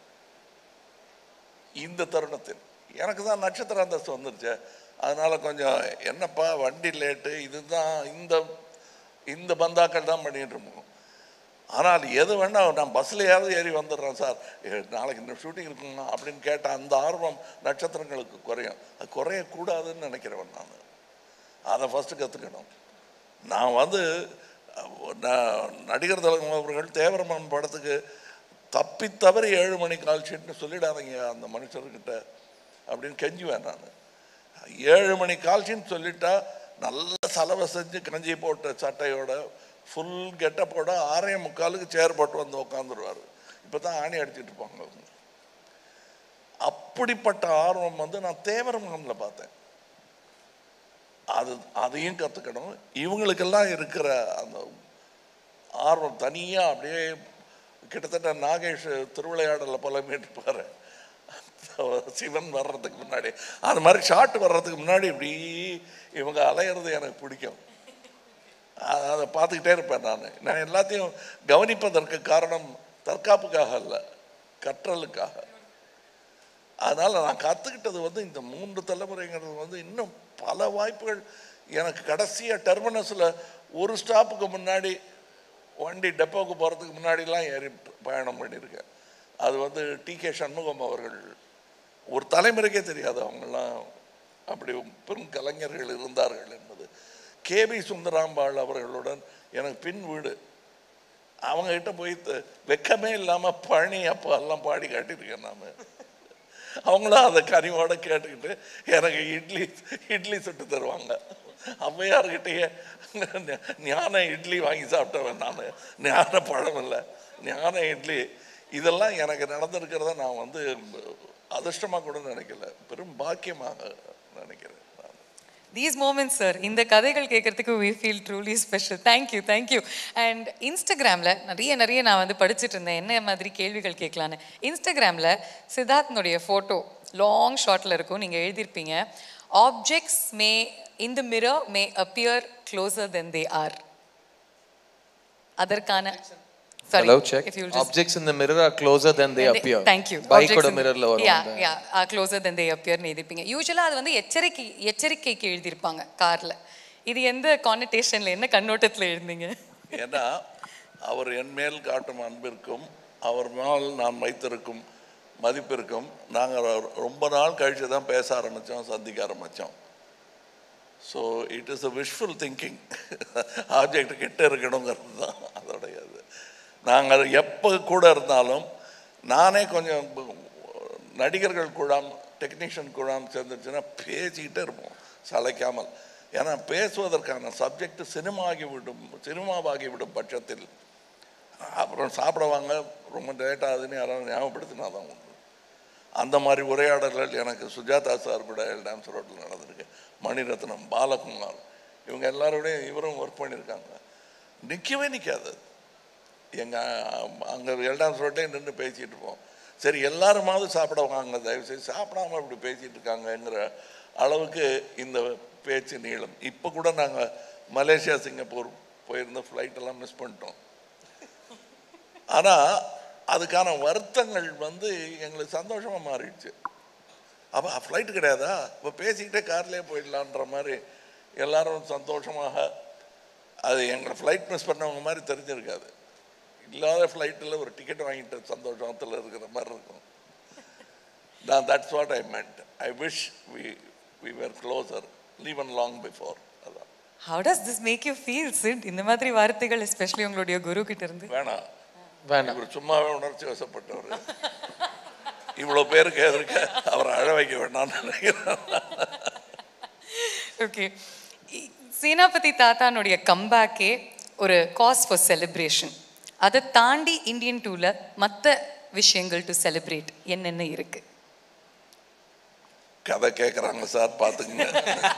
இந்த தருணத்தில் எனக்கு தான் நட்சத்திர அந்தஸ்து வந்துருச்சு அதனால கொஞ்சம் என்னப்பா வண்டி லேட்டு இதுதான் இந்த இந்த பந்தாக்கள் தான் பண்ணிட்டு இருக்கோம் ஆனால் எது வேணா நான் பஸ்லையாவது ஏறி வந்துடுறேன் சார் ஏ, நாளைக்கு இந்த ஷூட்டிங் இருக்குங்க அப்படின்னு கேட்ட அந்த ஆர்வம் நட்சத்திரங்களுக்கு குறையும் அது குறையக்கூடாதுன்னு நினைக்கிறவன் நான் அதை ஃபஸ்ட்டு கற்றுக்கணும் நான் வந்து அஹ், நான் நடிகர் திலகம் அவர்கள் தேவரமன் படத்துக்கு தப்பி தவறி ஏழு மணி கால் ஷீட்னு சொல்லிடாதீங்க அந்த மனுஷர்கிட்ட அப்படின்னு கெஞ்சுவேன் நான் ஏழு மணி கால் ஷீட் சொல்லிட்டா நல்ல சலவை செஞ்சு கஞ்சி போட்ட சட்டையோட ஃபுல் கெட்டப்போட ஆறே முக்காலுக்கு சேர் போட்டு வந்து உட்காந்துருவார் இப்போ தான் ஆணி அடிச்சிட்டு இருப்பாங்க அவங்க அப்படிப்பட்ட ஆர்வம் வந்து நான் தேவரமகனில் பார்த்தேன் அது அதையும் கற்றுக்கணும் இவங்களுக்கெல்லாம் இருக்கிற அந்த ஆர்வம் தனியாக அப்படியே கிட்டத்தட்ட நாகேஷ் திருவிளையாடலில் போல மீட்டுப்பாரு சிவன் வர்றதுக்கு முன்னாடி அது மாதிரி ஷாட் வர்றதுக்கு முன்னாடி இப்படி இவங்க அலையிறது எனக்கு பிடிக்கும் அ- அதை பார்த்துக்கிட்டே இருப்பேன் நான் நான் எல்லாத்தையும் கவனிப்பதற்கு காரணம் தற்காப்புக்காக அல்ல கற்றலுக்காக அதனால் நான் கற்றுக்கிட்டது வந்து இந்த மூன்று தலைமுறைங்கிறது வந்து இன்னும் பல வாய்ப்புகள் எனக்கு கடைசியாக டெர்மினஸில் ஒரு ஸ்டாப்புக்கு முன்னாடி வண்டி டெப்போவுக்கு போகிறதுக்கு முன்னாடிலாம் ஏறி பயணம் பண்ணியிருக்கேன் அது வந்து டி கே சண்முகம் அவர்கள் ஒரு தலைமுறைக்கே தெரியாது அவங்கெல்லாம் அப்படி பெரும் கலைஞர்கள் இருந்தார்கள் என்பது கேபி சுந்தராம்பாள் அவர்களுடன் எனக்கு பின் வீடு அவங்க கிட்ட போய் த- வெக்கமே இல்லாமல் பழனி அப்போ எல்லாம் பாடி காட்டியிருக்கேன் நான் அவங்களும் அதை கனிவோட கேட்டுக்கிட்டு எனக்கு இட்லி இட்லி சுட்டு தருவாங்க அம்மையார்கிட்டயே ஞ- ஞான இட்லி வாங்கி சாப்பிட்டவன் நான் ஞான பழம் இல்லை ஞான இட்லி இதெல்லாம் எனக்கு நடந்திருக்கிறத நான் வந்து அதிர்ஷ்டமாக கூட நினைக்கல பெரும் பாக்கியமாக நினைக்கிறேன் நான் தீஸ் மூமெண்ட்ஸ் சார் இந்த கதைகள் கேட்கறதுக்கு we feel truly special thank you thank you and இன்ஸ்டாகிராமில் நிறைய நிறைய நான் வந்து படிச்சுட்டு இருந்தேன் என்ன மாதிரி கேள்விகள் கேட்கலான்னு இன்ஸ்டாகிராமில் சித்தார்த்னுடைய ஃபோட்டோ லாங் ஷார்ட்டில் இருக்கும் நீங்கள் எழுதியிருப்பீங்க objects may in the mirror may appear closer than they are அதற்கான Sorry, Hello, check. if you'll just- Objects in the mirror are closer than they Then appear. Thank you. Bike Objects ஓட in- mirrorல வரும் Yeah, அந்த- yeah. Uh, closer than they appear னு எழுதிருப்பீங்க யூஸ்வலாக அது வந்து எச்சரிக்கை எச்சரிக்கைக்கு எழுதியிருப்பாங்க கார்ல இது எந்த கான்னடேஷன்ல என்ன கண்ணோட்டத்துல எழுந்தீங்க ஏன்னா அவர் என் மேல் காட்டும் அன்பிற்கும் அவர் மேல் நான் வைத்திருக்கும் மதிப்பிற்கும் நாங்கள் ரொம்ப நாள் கழித்து தான் பேச ஆரம்பித்தோம் சந்திக்க ஆரம்பித்தோம் so it is a visual thinking object கிட்ட இருக்கணுங்கிறது தான் அதோடைய இது நாங்கள் எப்போ கூட இருந்தாலும் நானே கொஞ்சம் நடிகர்கள் குழாம் டெக்னீஷியன் குழாம் சேர்ந்துச்சுன்னா பேசிக்கிட்டே இருப்போம் சளைக்காமல் ஏன்னா பேசுவதற்கான சப்ஜெக்ட் சினிமாகிவிடும் சினிமாவாகிவிடும் பட்சத்தில் அப்புறம் சாப்பிடுவாங்க ரொம்ப லேட் ஆகுதுன்னு யாராவது ஞாபகப்படுத்தினா தான் உண்டு அந்த மாதிரி உரையாடல்கள் எனக்கு சுஜாதா சார் கூட டான்ஸ் ரோட்டில் நடந்திருக்கு மணிரத்னம் பாலகுமார் இவங்க எல்லாரோடையும் இவரும் ஒர்க் பண்ணியிருக்காங்க நிற்கவே நிற்காது எங்கள் அங்கே எல்டான்ஸ் ரோட்லேயே நின்று பேசிகிட்டு இருப்போம் சரி எல்லாருமாவது சாப்பிட வாங்க தயவு செய்து சாப்பிடாம இப்படி பேசிகிட்டு இருக்காங்கங்கிற அளவுக்கு இந்த பேச்சு நீளம் இப்போ கூட நாங்கள் மலேசியா சிங்கப்பூர் போயிருந்த ஃப்ளைட் எல்லாம் மிஸ் பண்ணிட்டோம் ஆனால் அதுக்கான வருத்தங்கள் வந்து எங்களுக்கு சந்தோஷமாக மாறிடுச்சு அப்போ ஃப்ளைட்டு கிடையாதா இப்போ பேசிக்கிட்டே கார்லேயே போயிடலான்ற மாதிரி எல்லாரும் சந்தோஷமாக அது எங்களை ஃப்ளைட் மிஸ் பண்ணவங்க மாதிரி தெரிஞ்சிருக்காது இல்லாத ஃப்ளைட்டில் ஒரு டிக்கெட் வாங்கிட்டு சந்தோஷத்தில் இருக்கிற மாதிரி இருக்கும் நான் that's what I meant I wish we we were closer living long before அதான் how does this make you feel sit இந்த மாதிரி வார்த்தைகள் எஸ்பெஷலி உங்களுடைய குரு கிட்ட இருந்து வேணாம் வேணாம் இவர் சும்மாவே உணர்ச்சி வசப்பட்டவர் இவ்வளோ பேருக்கு எதிர்க்க அவரை அழ வைக்க வேண்டாம்னு நினைக்கிறேன் ஓகே சேனாபதி தாத்தானுடைய கம்பேக்கே ஒரு காஸ் ஃபார் செலிப்ரேஷன் அதை தாண்டி இந்தியன் டூல மற்ற விஷயங்கள் டு செலிப்ரேட் என்னென்ன இருக்கு கதை கேட்குறாங்க சார் பார்த்துக்குங்க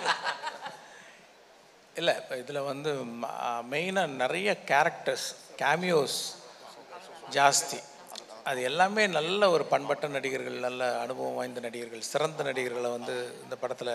இல்லை இப்போ இதில் வந்து மெயினாக நிறைய கேரக்டர்ஸ் கேமியோஸ் ஜாஸ்தி அது எல்லாமே நல்ல ஒரு பண்பட்ட நடிகர்கள் நல்ல அனுபவம் வாய்ந்த நடிகர்கள் சிறந்த நடிகர்களை வந்து இந்த படத்தில்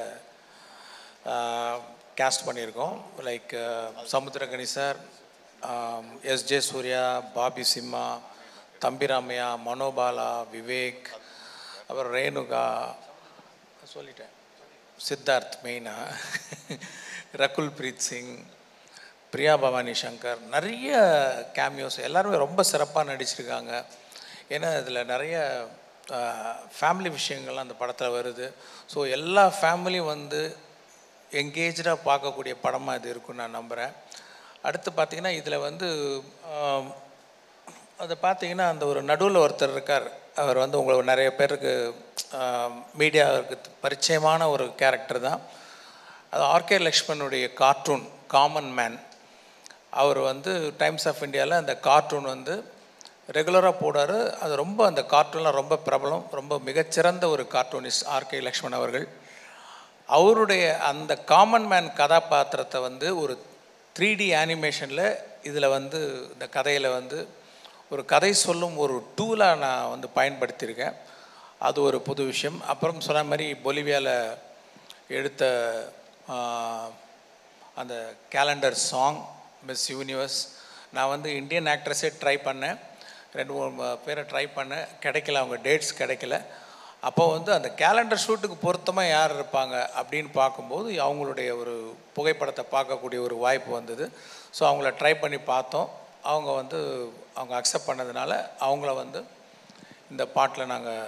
கேஸ்ட் பண்ணியிருக்கோம் like Samuthirakani sir S J Suriya Bobby Simha Thambi Ramaiah Manobala Vivek அப்புறம் ரேணுகா சொல்லிட்டேன் சித்தார்த் மெயினாக ரகுல் பிரீத் சிங் பிரியா பவானி சங்கர் நிறைய கேமியோஸ் எல்லாருமே ரொம்ப சிறப்பாக நடிச்சிருக்காங்க ஏன்னா இதில் நிறைய ஃபேமிலி விஷயங்கள்லாம் அந்த படத்தில் வருது ஸோ எல்லா ஃபேமிலியும் வந்து எங்கேஜாக பார்க்கக்கூடிய படமாக இது இருக்குன்னு நான் நம்புகிறேன் அடுத்து பார்த்திங்கன்னா இதில் வந்து ஆம், அதை பார்த்தீங்கன்னா அந்த ஒரு நடுவில் ஒருத்தர் இருக்கார் அவர் வந்து உங்களுக்கு நிறைய பேருக்கு மீடியாவுக்கு பரிச்சயமான ஒரு கேரக்டர் தான் அது ஆர்கே லக்ஷ்மணுடைய கார்ட்டூன் காமன் மேன் அவர் வந்து டைம்ஸ் ஆஃப் இந்தியாவில் அந்த கார்ட்டூன் வந்து ரெகுலராக போடாரு அது ரொம்ப அந்த கார்ட்டூன்லாம் ரொம்ப பிரபலம் ரொம்ப மிகச்சிறந்த ஒரு கார்ட்டூனிஸ்ட் ஆர்கே லக்ஷ்மண் அவர்கள் அவருடைய அந்த காமன் மேன் கதாபாத்திரத்தை வந்து ஒரு த்ரீ டி அனிமேஷனில் இதில் வந்து இந்த கதையில் வந்து ஒரு கதை சொல்லும் ஒரு டூலாக நான் வந்து பயன்படுத்தியிருக்கேன் அது ஒரு புது விஷயம் அப்புறம் சொன்ன மாதிரி பொலிவியாவில் எடுத்த ஆ, அந்த கேலண்டர் சாங் மிஸ் யூனிவர்ஸ் நான் வந்து இந்தியன் ஆக்ட்ரஸே ட்ரை பண்ணேன் ரெண்டு மூணு பேரை ட்ரை பண்ணேன் கிடைக்கல அவங்க டேட்ஸ் கிடைக்கல அப்போ வந்து அந்த கேலண்டர் ஷூட்டுக்கு பொருத்தமாக யார் இருப்பாங்க அப்படின்னு பார்க்கும்போது அவங்களுடைய ஒரு புகைப்படத்தை பார்க்கக்கூடிய ஒரு வாய்ப்பு வந்தது ஸோ அவங்கள ட்ரை பண்ணி பார்த்தோம் அவங்க வந்து அவங்க அக்செப்ட் பண்ணதுனால அவங்கள வந்து இந்த பாட்டில்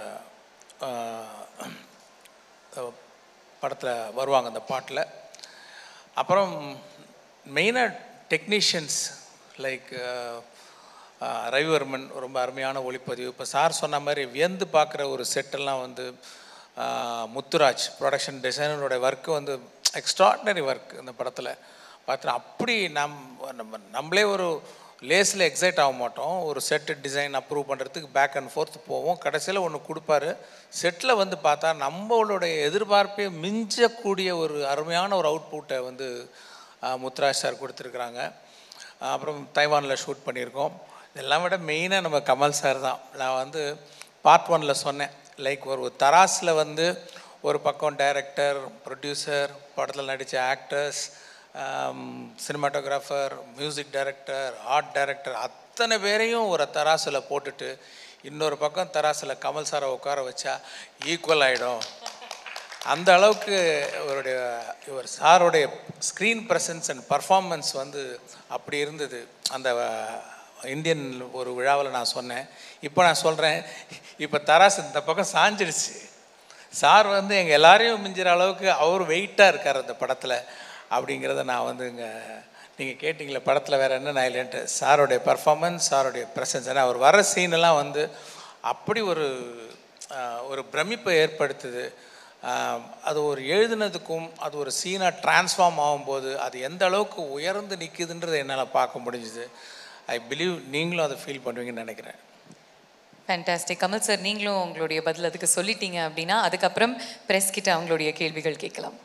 நாங்கள் படத்தில் வருவாங்க அந்த பாட்டில் அப்புறம் மெயினாக டெக்னீஷியன்ஸ் லைக் ரவிவர்மன் ரொம்ப அருமையான ஒளிப்பதிவு இப்போ சார் சொன்ன மாதிரி வியந்து பார்க்குற ஒரு செட்டெல்லாம் வந்து ஆஹ், முத்துராஜ் ப்ரொடக்ஷன் டிசைனரோட ஒர்க்கு வந்து எக்ஸ்ட்ராடினரி ஒர்க் இந்த படத்தில் பார்த்தோன்னா அப்படி நம் நம்ம நம்மளே ஒரு லேஸில் எக்ஸைட் ஆக மாட்டோம் ஒரு செட்டு டிசைன் அப்ரூவ் பண்ணுறதுக்கு பேக் அண்ட் ஃபோர்த் போவோம் கடைசியில் ஒன்று கொடுப்பாரு செட்டில் வந்து பார்த்தா நம்மளுடைய எதிர்பார்ப்பே மிஞ்சக்கூடிய ஒரு அருமையான ஒரு அவுட்புட்டை வந்து ஆஹ், முத்துராஜ் சார் கொடுத்துருக்குறாங்க அப்புறம் தைவானில் ஷூட் பண்ணியிருக்கோம் இதெல்லாம் விட மெயினாக நம்ம கமல் சார் தான் நான் வந்து பார்ட் ஒனில் சொன்னேன் லைக் ஒரு தராஸில் வந்து ஒரு பக்கம் டைரக்டர் ப்ரொடியூசர் படத்தில் நடித்த actors cinematographer music director art director அத்தனை பேரையும் ஒரு தராசில் போட்டுட்டு இன்னொரு பக்கம் தராசில் கமல் சாரை உட்கார வச்சா ஈக்குவல் ஆகிடும் அந்த அளவுக்கு இவருடைய இவர் சாருடைய ஸ்க்ரீன் ப்ரெசன்ஸ் அண்ட் பர்ஃபார்மன்ஸ் வந்து அப்படி இருந்தது அந்த இந்தியன் ஒரு விழாவில் நான் சொன்னேன் இப்போ நான் சொல்கிறேன் இப்போ தராசு இந்த பக்கம் சாஞ்சிடுச்சு சார் வந்து எங்கள் எல்லாரையும் மிஞ்சிற அளவுக்கு அவர் வெயிட்டாக இருக்கார் அந்த படத்தில் அப்படிங்கிறத நான் வந்து இங்கே நீங்கள் கேட்டிங்களே படத்தில் வேறு என்ன நான் இல்லைன்ட்டு சாருடைய பர்ஃபார்மன்ஸ் சாருடைய ப்ரெசன்ஸ் ஏன்னா அவர் வர சீனெல்லாம் வந்து அப்படி ஒரு ஆஹ், ஒரு பிரமிப்பை ஏற்படுத்துது ஆஹ், அது ஒரு எழுதுனதுக்கும் அது ஒரு சீனாக ட்ரான்ஸ்ஃபார்ம் ஆகும்போது அது எந்த அளவுக்கு உயர்ந்து நிற்குதுன்றதை என்னால் பார்க்க முடிஞ்சுது ஐ பிலீவ் நீங்களும் அதை ஃபீல் பண்ணுவீங்கன்னு நினைக்கிறேன் ஃபேண்டாஸ்டிக் கமல் சார் நீங்களும் உங்களுடைய பதில் அதுக்கு சொல்லிட்டீங்க அப்படின்னா அதுக்கப்புறம் பிரஸ் கிட்ட அவங்களுடைய கேள்விகள் கேட்கலாம்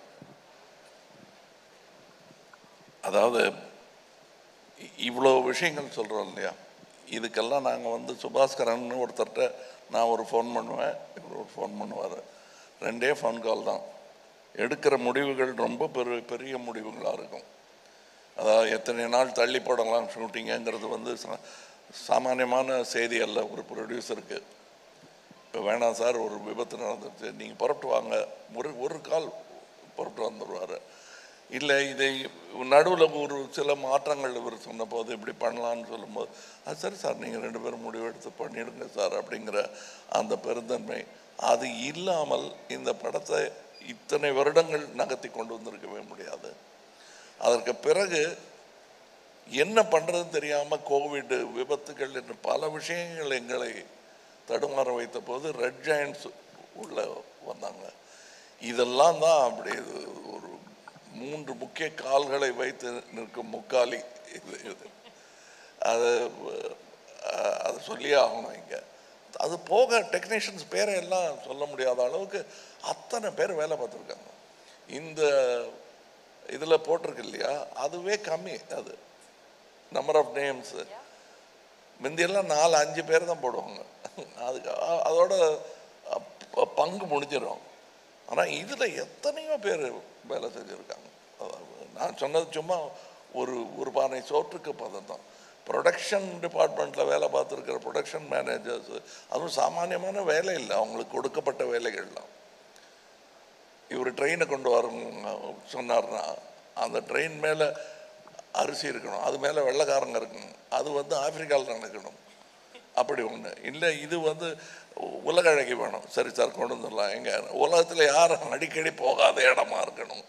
அதாவது இ- இவ்வளோ விஷயங்கள் சொல்கிறோம் இல்லையா இதுக்கெல்லாம் நாங்கள் வந்து சுபாஸ்கரன் ஒருத்தர்கிட்ட நான் ஒரு ஃபோன் பண்ணுவேன் இவர் ஒரு ஃபோன் பண்ணுவார் ரெண்டே ஃபோன் கால் தான் எடுக்கிற முடிவுகள் ரொம்ப பெரிய பெரிய முடிவுகளாக இருக்கும் அதாவது எத்தனை நாள் தள்ளி போடலாம் ஷூட்டிங்குங்கிறது வந்து ச- சாமானியமான செய்தி அல்ல ஒரு ப்ரொடியூசருக்கு இப்போ வேணாம் சார் ஒரு விபத்து நடந்துச்சு நீங்கள் புறப்பட்டு வாங்க ஒரு ஒரு கால் புறப்பட்டு வந்துடுவார் இல்லை இதை நடுவில் ஒரு சில மாற்றங்கள் இவர் சொன்னபோது இப்படி பண்ணலான்னு சொல்லும்போது அது சரி சார் நீங்கள் ரெண்டு பேரும் முடிவெடுத்து பண்ணிடுங்க சார் அப்படிங்கிற அந்த பெருந்தன்மை அது இல்லாமல் இந்த படத்தை இத்தனை வருடங்கள் நகர்த்தி கொண்டு வந்திருக்கவே முடியாது அதற்கு பிறகு என்ன பண்ணுறதுன்னு தெரியாமல் கோவிட் விபத்துகள் என்று பல விஷயங்கள் எங்களை தடுமாற வைத்த போது ரெட் ஜாயின்ஸ் உள்ள வந்தாங்க இதெல்லாம் தான் அப்படி இது ஒரு மூன்று முக்கிய கால்களை வைத்து நிற்கும் முக்காலி இது இது அது அஹ், அது சொல்லியே ஆகணும் இங்கே அது போக டெக்னீஷியன்ஸ் பேரை எல்லாம் சொல்ல முடியாத அளவுக்கு அத்தனை பேர் வேலை பார்த்துருக்காங்க இந்த இதில் போட்டிருக்கு இல்லையா அதுவே கம்மி அது நம்பர் ஆஃப் நேம்ஸு முந்தியெல்லாம் நாலு அஞ்சு பேர் தான் போடுவாங்க அதுக்கு அ- அதோட ப- பங்கு முடிஞ்சிடும் ஆனால் இதில் எத்தனையோ பேர் வேலை செஞ்சுருக்காங்க அதாவது நான் சொன்னது சும்மா ஒரு ஒரு பானை சோற்றுக்கு பதம் தான் ப்ரொடக்ஷன் டிபார்ட்மெண்ட்டில் வேலை பார்த்துருக்கிற ப்ரொடக்ஷன் மேனேஜர்ஸ் அதுவும் சாமானியமான வேலை இல்லை அவங்களுக்கு கொடுக்கப்பட்ட வேலைகள்லாம் இவர் ட்ரெயினை கொண்டு வரணும் சொன்னார்னா அந்த ட்ரெயின் மேலே அரிசி இருக்கணும் அது மேலே வெள்ளைக்காரங்க இருக்கணும் அது வந்து ஆப்பிரிக்காவில் நடக்கணும் அப்படி ஒன்று இல்லை இது வந்து உலக அழகி வேணும் சரி சார் கொண்டு வந்துடலாம் எங்க உலகத்தில் யாரும் அடிக்கடி போகாத இடமா இருக்கணும்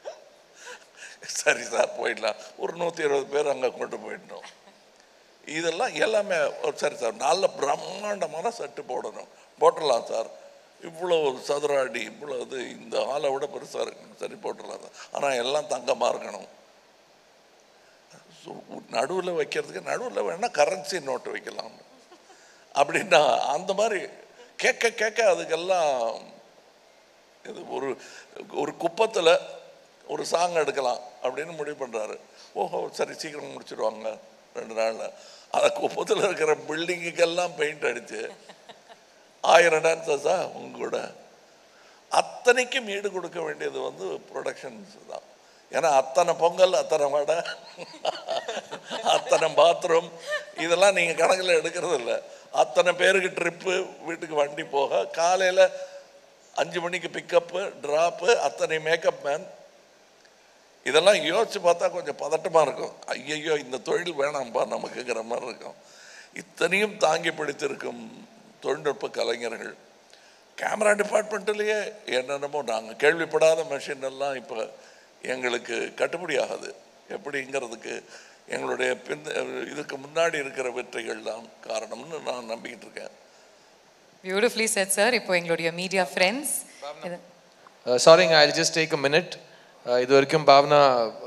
சரி சார் போயிடலாம் ஒரு நூற்றி இருபது பேர் அங்கே கொண்டு போயிடணும் இதெல்லாம் எல்லாமே ஒரு சரி சார் நல்ல பிரம்மாண்டமான செட்டு போடணும் போட்டுடலாம் சார் இவ்வளோ சதுர அடி இவ்வளோ இது இந்த ஆளை விட பெருசாக இருக்கணும் சரி போட்டுடலாம் சார் ஆனால் எல்லாம் தங்கமாக இருக்கணும் நடுவில் வைக்கிறதுக்கு நடுவில் வேணால் கரன்சி நோட்டு வைக்கலாம் அப்படின்னா அந்த மாதிரி கேட்க கேட்க அதுக்கெல்லாம் இது ஒரு ஒரு குப்பத்தில் ஒரு சாங் எடுக்கலாம் அப்படின்னு முடிவு பண்ணுறாரு ஓஹோ சரி சீக்கிரம் முடிச்சிடுவாங்க ரெண்டு நாளில் அந்த குப்பத்தில் இருக்கிற பில்டிங்குக்கெல்லாம் பெயிண்ட் அடித்து ஆயிரம் டான்சஸா உங்க கூட அத்தனைக்கும் ஈடு கொடுக்க வேண்டியது வந்து ப்ரொடக்ஷன்ஸ் தான் ஏன்னா அத்தனை பொங்கல் அத்தனை வடை அத்தனை பாத்ரூம் இதெல்லாம் நீங்கள் கணக்கில் எடுக்கிறது இல்லை அத்தனை பேருக்கு ட்ரிப்பு வீட்டுக்கு வண்டி போக காலையில் அஞ்சு மணிக்கு பிக்கப்பு ட்ராப்பு அத்தனை மேக்கப் மேன் இதெல்லாம் யோசிச்சு பார்த்தா கொஞ்சம் பதட்டமாக இருக்கும் ஐயையோ இந்த தொழில் வேணாம்ப்பா நமக்குங்கிற மாதிரி இருக்கும் இத்தனையும் தாங்கி பிடித்திருக்கும் தொழில்நுட்ப கலைஞர்கள் கேமரா டிபார்ட்மெண்ட்லேயே என்னென்னமோ நாங்கள் கேள்விப்படாத மெஷின் எல்லாம் இப்போ எங்களுக்கு கட்டுப்படி ஆகாது எப்படிங்கிறதுக்கு எங்களுடைய பின் இதுக்கு முன்னாடி இருக்கிற வெற்றிகள் தான் காரணம்னு நான் நம்பிக்கிட்டு இருக்கேன் பியூட்டிஃபுல்லி செட் சார் இப்போ எங்களுடைய மீடியா ஃப்ரெண்ட்ஸ் சாரிங்க I just take a minute இது வரைக்கும் பாவனா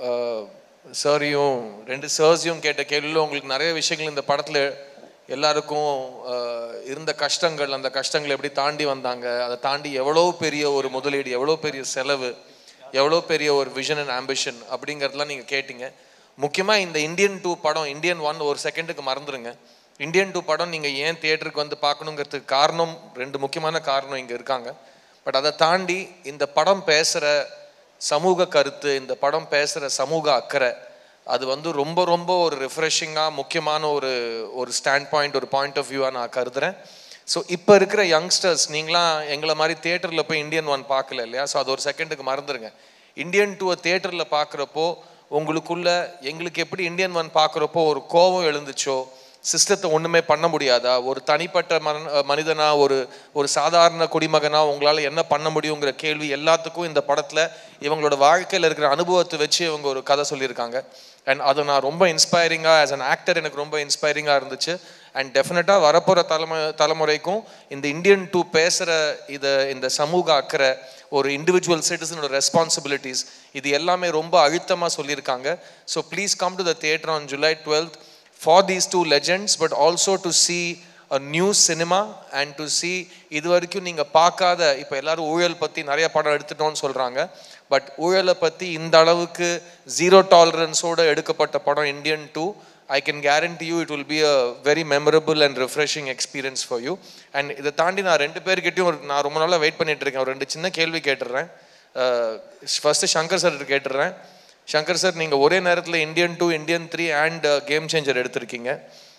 சாரியும் ரெண்டு சர்ஸையும் கேட்ட கேள்வியில் உங்களுக்கு நிறைய விஷயங்கள் இந்த படத்தில் எல்லாருக்கும் uh, இருந்த கஷ்டங்கள் அந்த கஷ்டங்களை எப்படி தாண்டி வந்தாங்க அதை தாண்டி எவ்வளோ பெரிய ஒரு முதலீடு எவ்வளோ பெரிய செலவு எவ்வளோ பெரிய ஒரு விஷன் அண்ட் ஆம்பிஷன் அப்படிங்கிறதெல்லாம் நீங்கள் கேட்டீங்க முக்கியமாக இந்த இந்தியன் டூ படம் இந்தியன் ஒன் ஒரு செகண்டுக்கு மறந்துடுங்க இந்தியன் டூ படம் நீங்கள் ஏன் தியேட்டருக்கு வந்து பார்க்கணுங்கிறதுக்கு காரணம் ரெண்டு முக்கியமான காரணம் இங்கே இருக்காங்க பட் அதை தாண்டி இந்த படம் பேசுகிற சமூக கருத்து இந்த படம் பேசுகிற சமூக அக்கறை அது வந்து ரொம்ப ரொம்ப ஒரு ரிஃப்ரெஷிங்காக முக்கியமான ஒரு ஒரு ஸ்டாண்ட் பாயிண்ட் ஒரு பாயிண்ட் ஆஃப் வியூவாக நான் கருதுறேன் ஸோ இப்போ இருக்கிற யங்ஸ்டர்ஸ் நீங்களாம் எங்களை மாதிரி தேட்டரில் போய் இந்தியன் ஒன் பார்க்கல இல்லையா ஸோ அது ஒரு செகண்டுக்கு மறந்துடுங்க இந்தியன் டூவை தேட்டரில் பார்க்குறப்போ உங்களுக்குள்ள எங்களுக்கு எப்படி இந்தியன் ஒன் பார்க்குறப்போ ஒரு கோபம் எழுந்துச்சோ சிஸ்டத்தை ஒன்றுமே பண்ண முடியாதா ஒரு தனிப்பட்ட மன மனிதனா ஒரு ஒரு சாதாரண குடிமகனா உங்களால் என்ன பண்ண முடியுங்கிற கேள்வி எல்லாத்துக்கும் இந்த படத்தில் இவங்களோட வாழ்க்கையில் இருக்கிற அனுபவத்தை வச்சு இவங்க ஒரு கதை சொல்லியிருக்காங்க அண்ட் அது நான் ரொம்ப இன்ஸ்பைரிங்காக ஆஸ் அன் ஆக்டர் எனக்கு ரொம்ப இன்ஸ்பைரிங்காக இருந்துச்சு அண்ட் டெஃபினட்டாக வரப்போகிற தலைமு தலைமுறைக்கும் இந்த இந்தியன் டூ பேசுகிற இதை இந்த சமூக அக்கறை ஒரு இண்டிவிஜுவல் சிட்டிசனோட ரெஸ்பான்சிபிலிட்டிஸ் இது எல்லாமே ரொம்ப அழுத்தமாக சொல்லியிருக்காங்க so please come to the theatre on July twelfth for these two legends but also to see a new cinema and to see இது வரைக்கும் நீங்கள் பார்க்காத இப்போ எல்லாரும் ஊழல் பற்றி நிறைய படம் எடுத்துட்டோம்னு சொல்கிறாங்க பட் ஊழலை பற்றி இந்த அளவுக்கு ஜீரோ டாலரன்ஸோடு எடுக்கப்பட்ட படம் Indian two I can guarantee you it will be a very memorable and refreshing experience for you and இதை தாண்டி நான் ரெண்டு பேர்கிட்டயும் ஒரு நான் ரொம்ப நாளாக வெயிட் பண்ணிட்டு இருக்கேன் ஒரு ரெண்டு சின்ன கேள்வி கேட்டுடுறேன் ஃபர்ஸ்ட் சங்கர் சார் கேட்டுடுறேன் சங்கர் சார் நீங்கள் ஒரே நேரத்தில் Indian two Indian three and Game Changer எடுத்திருக்கீங்க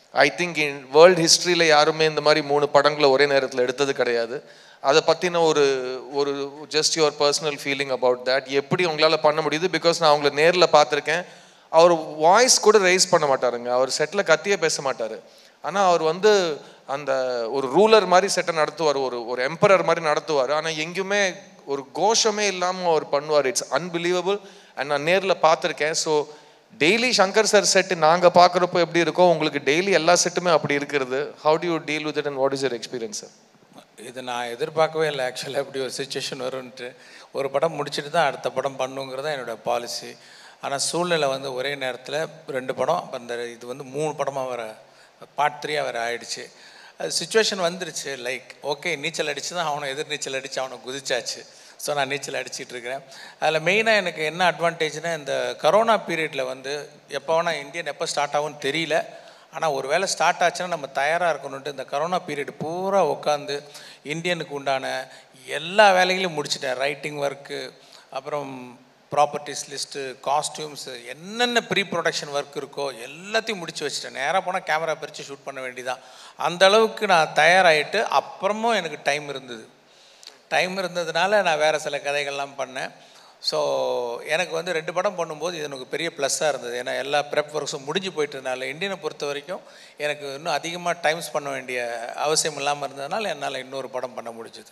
ஐ திங்க் இன் வேர்ல்ட் ஹிஸ்ட்ரியில் யாருமே இந்த மாதிரி மூணு படங்களை ஒரே நேரத்தில் எடுத்தது கிடையாது அதை பற்றின ஒரு ஒரு just your personal feeling about that எப்படி உங்களால் பண்ண முடியுது பிகாஸ் நான் அவங்கள நேரில் பார்த்துருக்கேன் அவர் வாய்ஸ் கூட ரைஸ் பண்ண மாட்டாருங்க அவர் செட்டில் கத்தியே பேச மாட்டார் ஆனால் அவர் வந்து அந்த ஒரு ரூலர் மாதிரி செட்டை நடத்துவார் ஒரு ஒரு எம்பரர் மாதிரி நடத்துவார் ஆனால் எங்கேயுமே ஒரு கோஷமே இல்லாமல் அவர் பண்ணுவார் இட்ஸ் அன்பிலீவபிள் அண்ட் நான் நேரில் பார்த்துருக்கேன் so daily Shankar sir set நாங்கள் பார்க்குறப்போ எப்படி இருக்கோ உங்களுக்கு டெய்லி எல்லா செட்டுமே அப்படி இருக்கிறது how do you deal with it and what is your experience sir இது நான் எதிர்பார்க்கவே இல்லை ஆக்சுவலாக இப்படி ஒரு சுச்சுவேஷன் வரும்ன்ட்டு ஒரு படம் முடிச்சுட்டு தான் அடுத்த படம் பண்ணுங்கிறது தான் என்னோடய பாலிசி ஆனால் சூழ்நிலை வந்து ஒரே நேரத்தில் ரெண்டு படம் அப்ப அந்த இது வந்து மூணு படமாக வர பார்ட் த்ரீயாக வேறு ஆயிடுச்சு அது சுச்சுவேஷன் வந்துருச்சு லைக் ஓகே நீச்சல் அடித்து தான் அவனை எதிர் நீச்சல் அடித்து அவனை குதிச்சாச்சு ஸோ நான் நீச்சல் அடிச்சிட்டு இருக்கிறேன் அதில் மெயினாக எனக்கு என்ன அட்வான்டேஜ்னா இந்த கரோனா பீரியடில் வந்து எப்போ வேணால் இந்தியன் எப்போ ஸ்டார்ட் ஆகும்னு தெரியல ஆனால் ஒரு வேளை ஸ்டார்ட் ஆச்சுன்னா நம்ம தயாராக இருக்கணுன்ட்டு இந்த கரோனா பீரியட் பூரா உட்காந்து இந்தியனுக்கு உண்டான எல்லா வேலைகளையும் முடிச்சிட்டேன் ரைட்டிங் ஒர்க்கு அப்புறம் ப்ராப்பர்ட்டிஸ் லிஸ்ட்டு காஸ்டியூம்ஸு என்னென்ன ப்ரீ ப்ரொடக்ஷன் ஒர்க் இருக்கோ எல்லாத்தையும் முடிச்சு வச்சுட்டேன் நேராக போனால் கேமரா பிரித்து ஷூட் பண்ண வேண்டியதான் அந்த அளவுக்கு நான் தயாராகிட்டு அப்புறமும் எனக்கு டைம் இருந்தது டைம் இருந்ததுனால நான் வேறு சில கதைகள்லாம் பண்ணேன் ஸோ எனக்கு வந்து ரெண்டு படம் பண்ணும்போது இது எனக்கு பெரிய ப்ளஸ்ஸாக இருந்தது ஏன்னா எல்லா ப்ரெப் ஒர்க்ஸும் முடிஞ்சு போயிட்டதுனால இந்தியனை பொறுத்த வரைக்கும் எனக்கு இன்னும் அதிகமாக டைம்ஸ் பண்ண வேண்டிய அவசியம் இல்லாமல் இருந்ததுனால என்னால் இன்னொரு படம் பண்ண முடிஞ்சது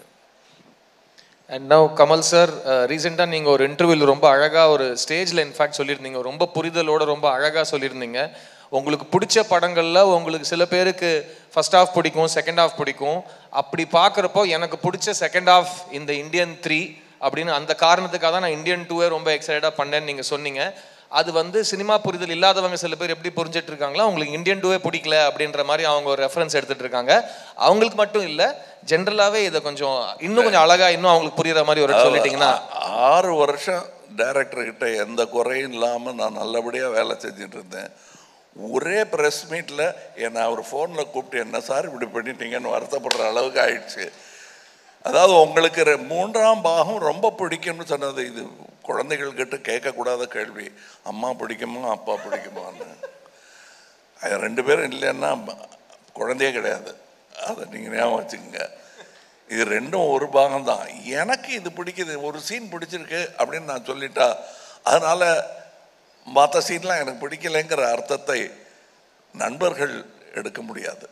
அண்ட் நவ் கமல் சார் ரீசெண்டாக நீங்கள் ஒரு இன்டர்வியூவில் ரொம்ப அழகாக ஒரு ஸ்டேஜில் இன்ஃபேக்ட் சொல்லியிருந்தீங்க ரொம்ப புரிதலோட ரொம்ப அழகாக சொல்லியிருந்தீங்க உங்களுக்கு பிடிச்ச படங்களில் உங்களுக்கு சில பேருக்கு ஃபர்ஸ்ட் ஹாஃப் பிடிக்கும் செகண்ட் ஹாஃப் பிடிக்கும் அப்படி பார்க்குறப்போ எனக்கு பிடிச்ச செகண்ட் ஹாஃப் இந்த இந்தியன் த்ரீ அப்படின்னு அந்த காரணத்துக்காக தான் நான் இந்தியன் டூவே ரொம்ப எக்ஸைட்டடாக பண்ணேன்னு நீங்கள் சொன்னீங்க அது வந்து சினிமா புரிதல் இல்லாதவங்க சில பேர் எப்படி புரிஞ்சிட்டு இருக்காங்களா உங்களுக்கு இந்தியன் டூவே பிடிக்கல அப்படின்ற மாதிரி அவங்க ஒரு ரெஃபரன்ஸ் எடுத்துட்டு இருக்காங்க அவங்களுக்கு மட்டும் இல்லை ஜென்ரலாகவே இதை கொஞ்சம் இன்னும் கொஞ்சம் அழகா இன்னும் அவங்களுக்கு புரியுற மாதிரி ஒரு சொல்லிட்டீங்கன்னா ஆறு வருஷம் டைரக்டர் கிட்ட எந்த குறையும் இல்லாமல் நான் நல்லபடியாக வேலை செஞ்சுட்டு இருந்தேன் ஒரே ப்ரெஸ் மீட்டில் என்னை அவர் ஃபோனில் கூப்பிட்டு என்ன சார் இப்படி பண்ணிட்டீங்கன்னு வருத்தப்படுற அளவுக்கு ஆயிடுச்சு அதாவது உங்களுக்கு ரெ- மூன்றாம் பாகம் ரொம்ப பிடிக்கும்னு சொன்னது இது குழந்தைகள் கிட்ட கேட்கக்கூடாத கேள்வி அம்மா பிடிக்குமா அப்பா பிடிக்குமான்னு அது ரெண்டு பேரும் இல்லைன்னா குழந்தையே கிடையாது அதை நீங்கள் ஞாபகம் வச்சுக்கோங்க இது ரெண்டும் ஒரு பாகம் தான் எனக்கு இது பிடிக்குது ஒரு சீன் பிடிச்சிருக்கு அப்படின்னு நான் சொல்லிட்டா அதனால மற்ற சீன்லாம் எனக்கு பிடிக்கலைங்கிற அர்த்தத்தை நண்பர்கள் எடுக்க முடியாது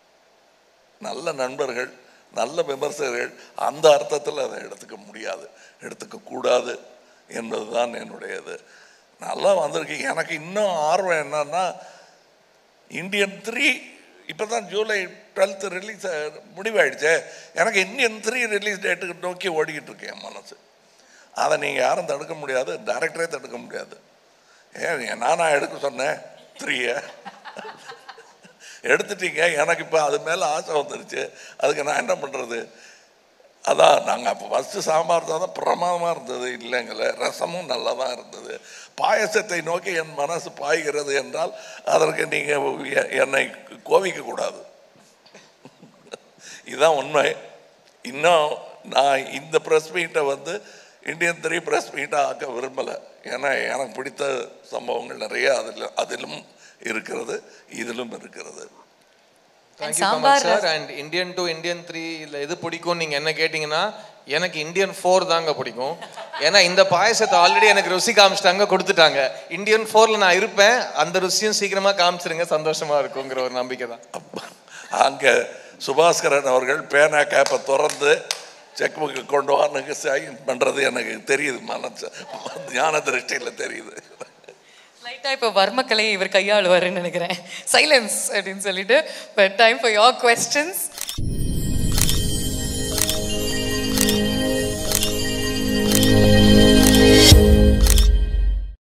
நல்ல நண்பர்கள் நல்ல விமர்சகர்கள் அந்த அர்த்தத்தில் அதை எடுத்துக்க முடியாது எடுத்துக்க கூடாது என்பதுதான் என்னுடையது நல்லா வந்திருக்கு எனக்கு இன்னும் ஆர்வம் என்னன்னா இந்தியன் த்ரீ இப்போ தான் ஜூலை டுவெல்த்து ரிலீஸ் முடிவாயிடுச்சே எனக்கு இந்தியன் த்ரீ ரிலீஸ் டேட்டுக்கு நோக்கி ஓடிக்கிட்டு இருக்கேன் என் மனசு அதை நீங்கள் யாரும் தடுக்க முடியாது டைரக்டரே தடுக்க முடியாது ஏன் நானா எடுக்க சொன்னேன் த்ரீயை எடுத்துட்டீங்க எனக்கு இப்போ அது மேலே ஆசை வந்துருச்சு அதுக்கு நான் என்ன பண்ணுறது அதான் நாங்கள் அப்போ ஃபஸ்ட்டு சாம்பார் தான் பிரமாதமாக இருந்தது இல்லைங்கள ரசமும் நல்லா தான் இருந்தது பாயசத்தை நோக்கி என் மனசு பாய்கிறது என்றால் அதற்கு நீங்கள் என்னை கோவிக்க கூடாது இதுதான் உண்மை இன்னும் நான் இந்த ப்ரெஸ் மீட்டை வந்து இந்தியன் த்ரீ ப்ரெஸ் மீட்டாக ஆக்க விரும்பலை ஏன்னா எனக்கு பிடித்த சம்பவங்கள் நிறைய அதில் அதிலும் இருக்கிறது இதிலும் இருக்கிறது தேங்க்யூ கமல் சாம்பார் sir and Indian two Indian three இல்லை எது பிடிக்கும் நீங்கள் என்ன கேட்டிங்கன்னா எனக்கு இந்தியன் ஃபோர் தாங்க பிடிக்கும் ஏன்னா இந்த பாயசத்தை ஆல்ரெடி எனக்கு ருசி காமிச்சிட்டாங்க கொடுத்துட்டாங்க இந்தியன் ஃபோரில் நான் இருப்பேன் அந்த ருசியும் சீக்கிரமாக காமிச்சிருங்க சந்தோஷமா இருக்குங்கிற ஒரு நம்பிக்கை தான் அங்கே சுபாஸ்கரன் அவர்கள் பேனா கேப்பை திறந்து செக் புக்கு கொண்டு வான்னு சைன் பண்ணுறது எனக்கு தெரியுது மனசு ஞான திருஷ்டியில் தெரியுது லைட்டாக இப்போ வர்மக்கலையை இவர் கையாளுவாருன்னு நினைக்கிறேன் சைலன்ஸ் அப்படின்னு சொல்லிட்டு but time for your questions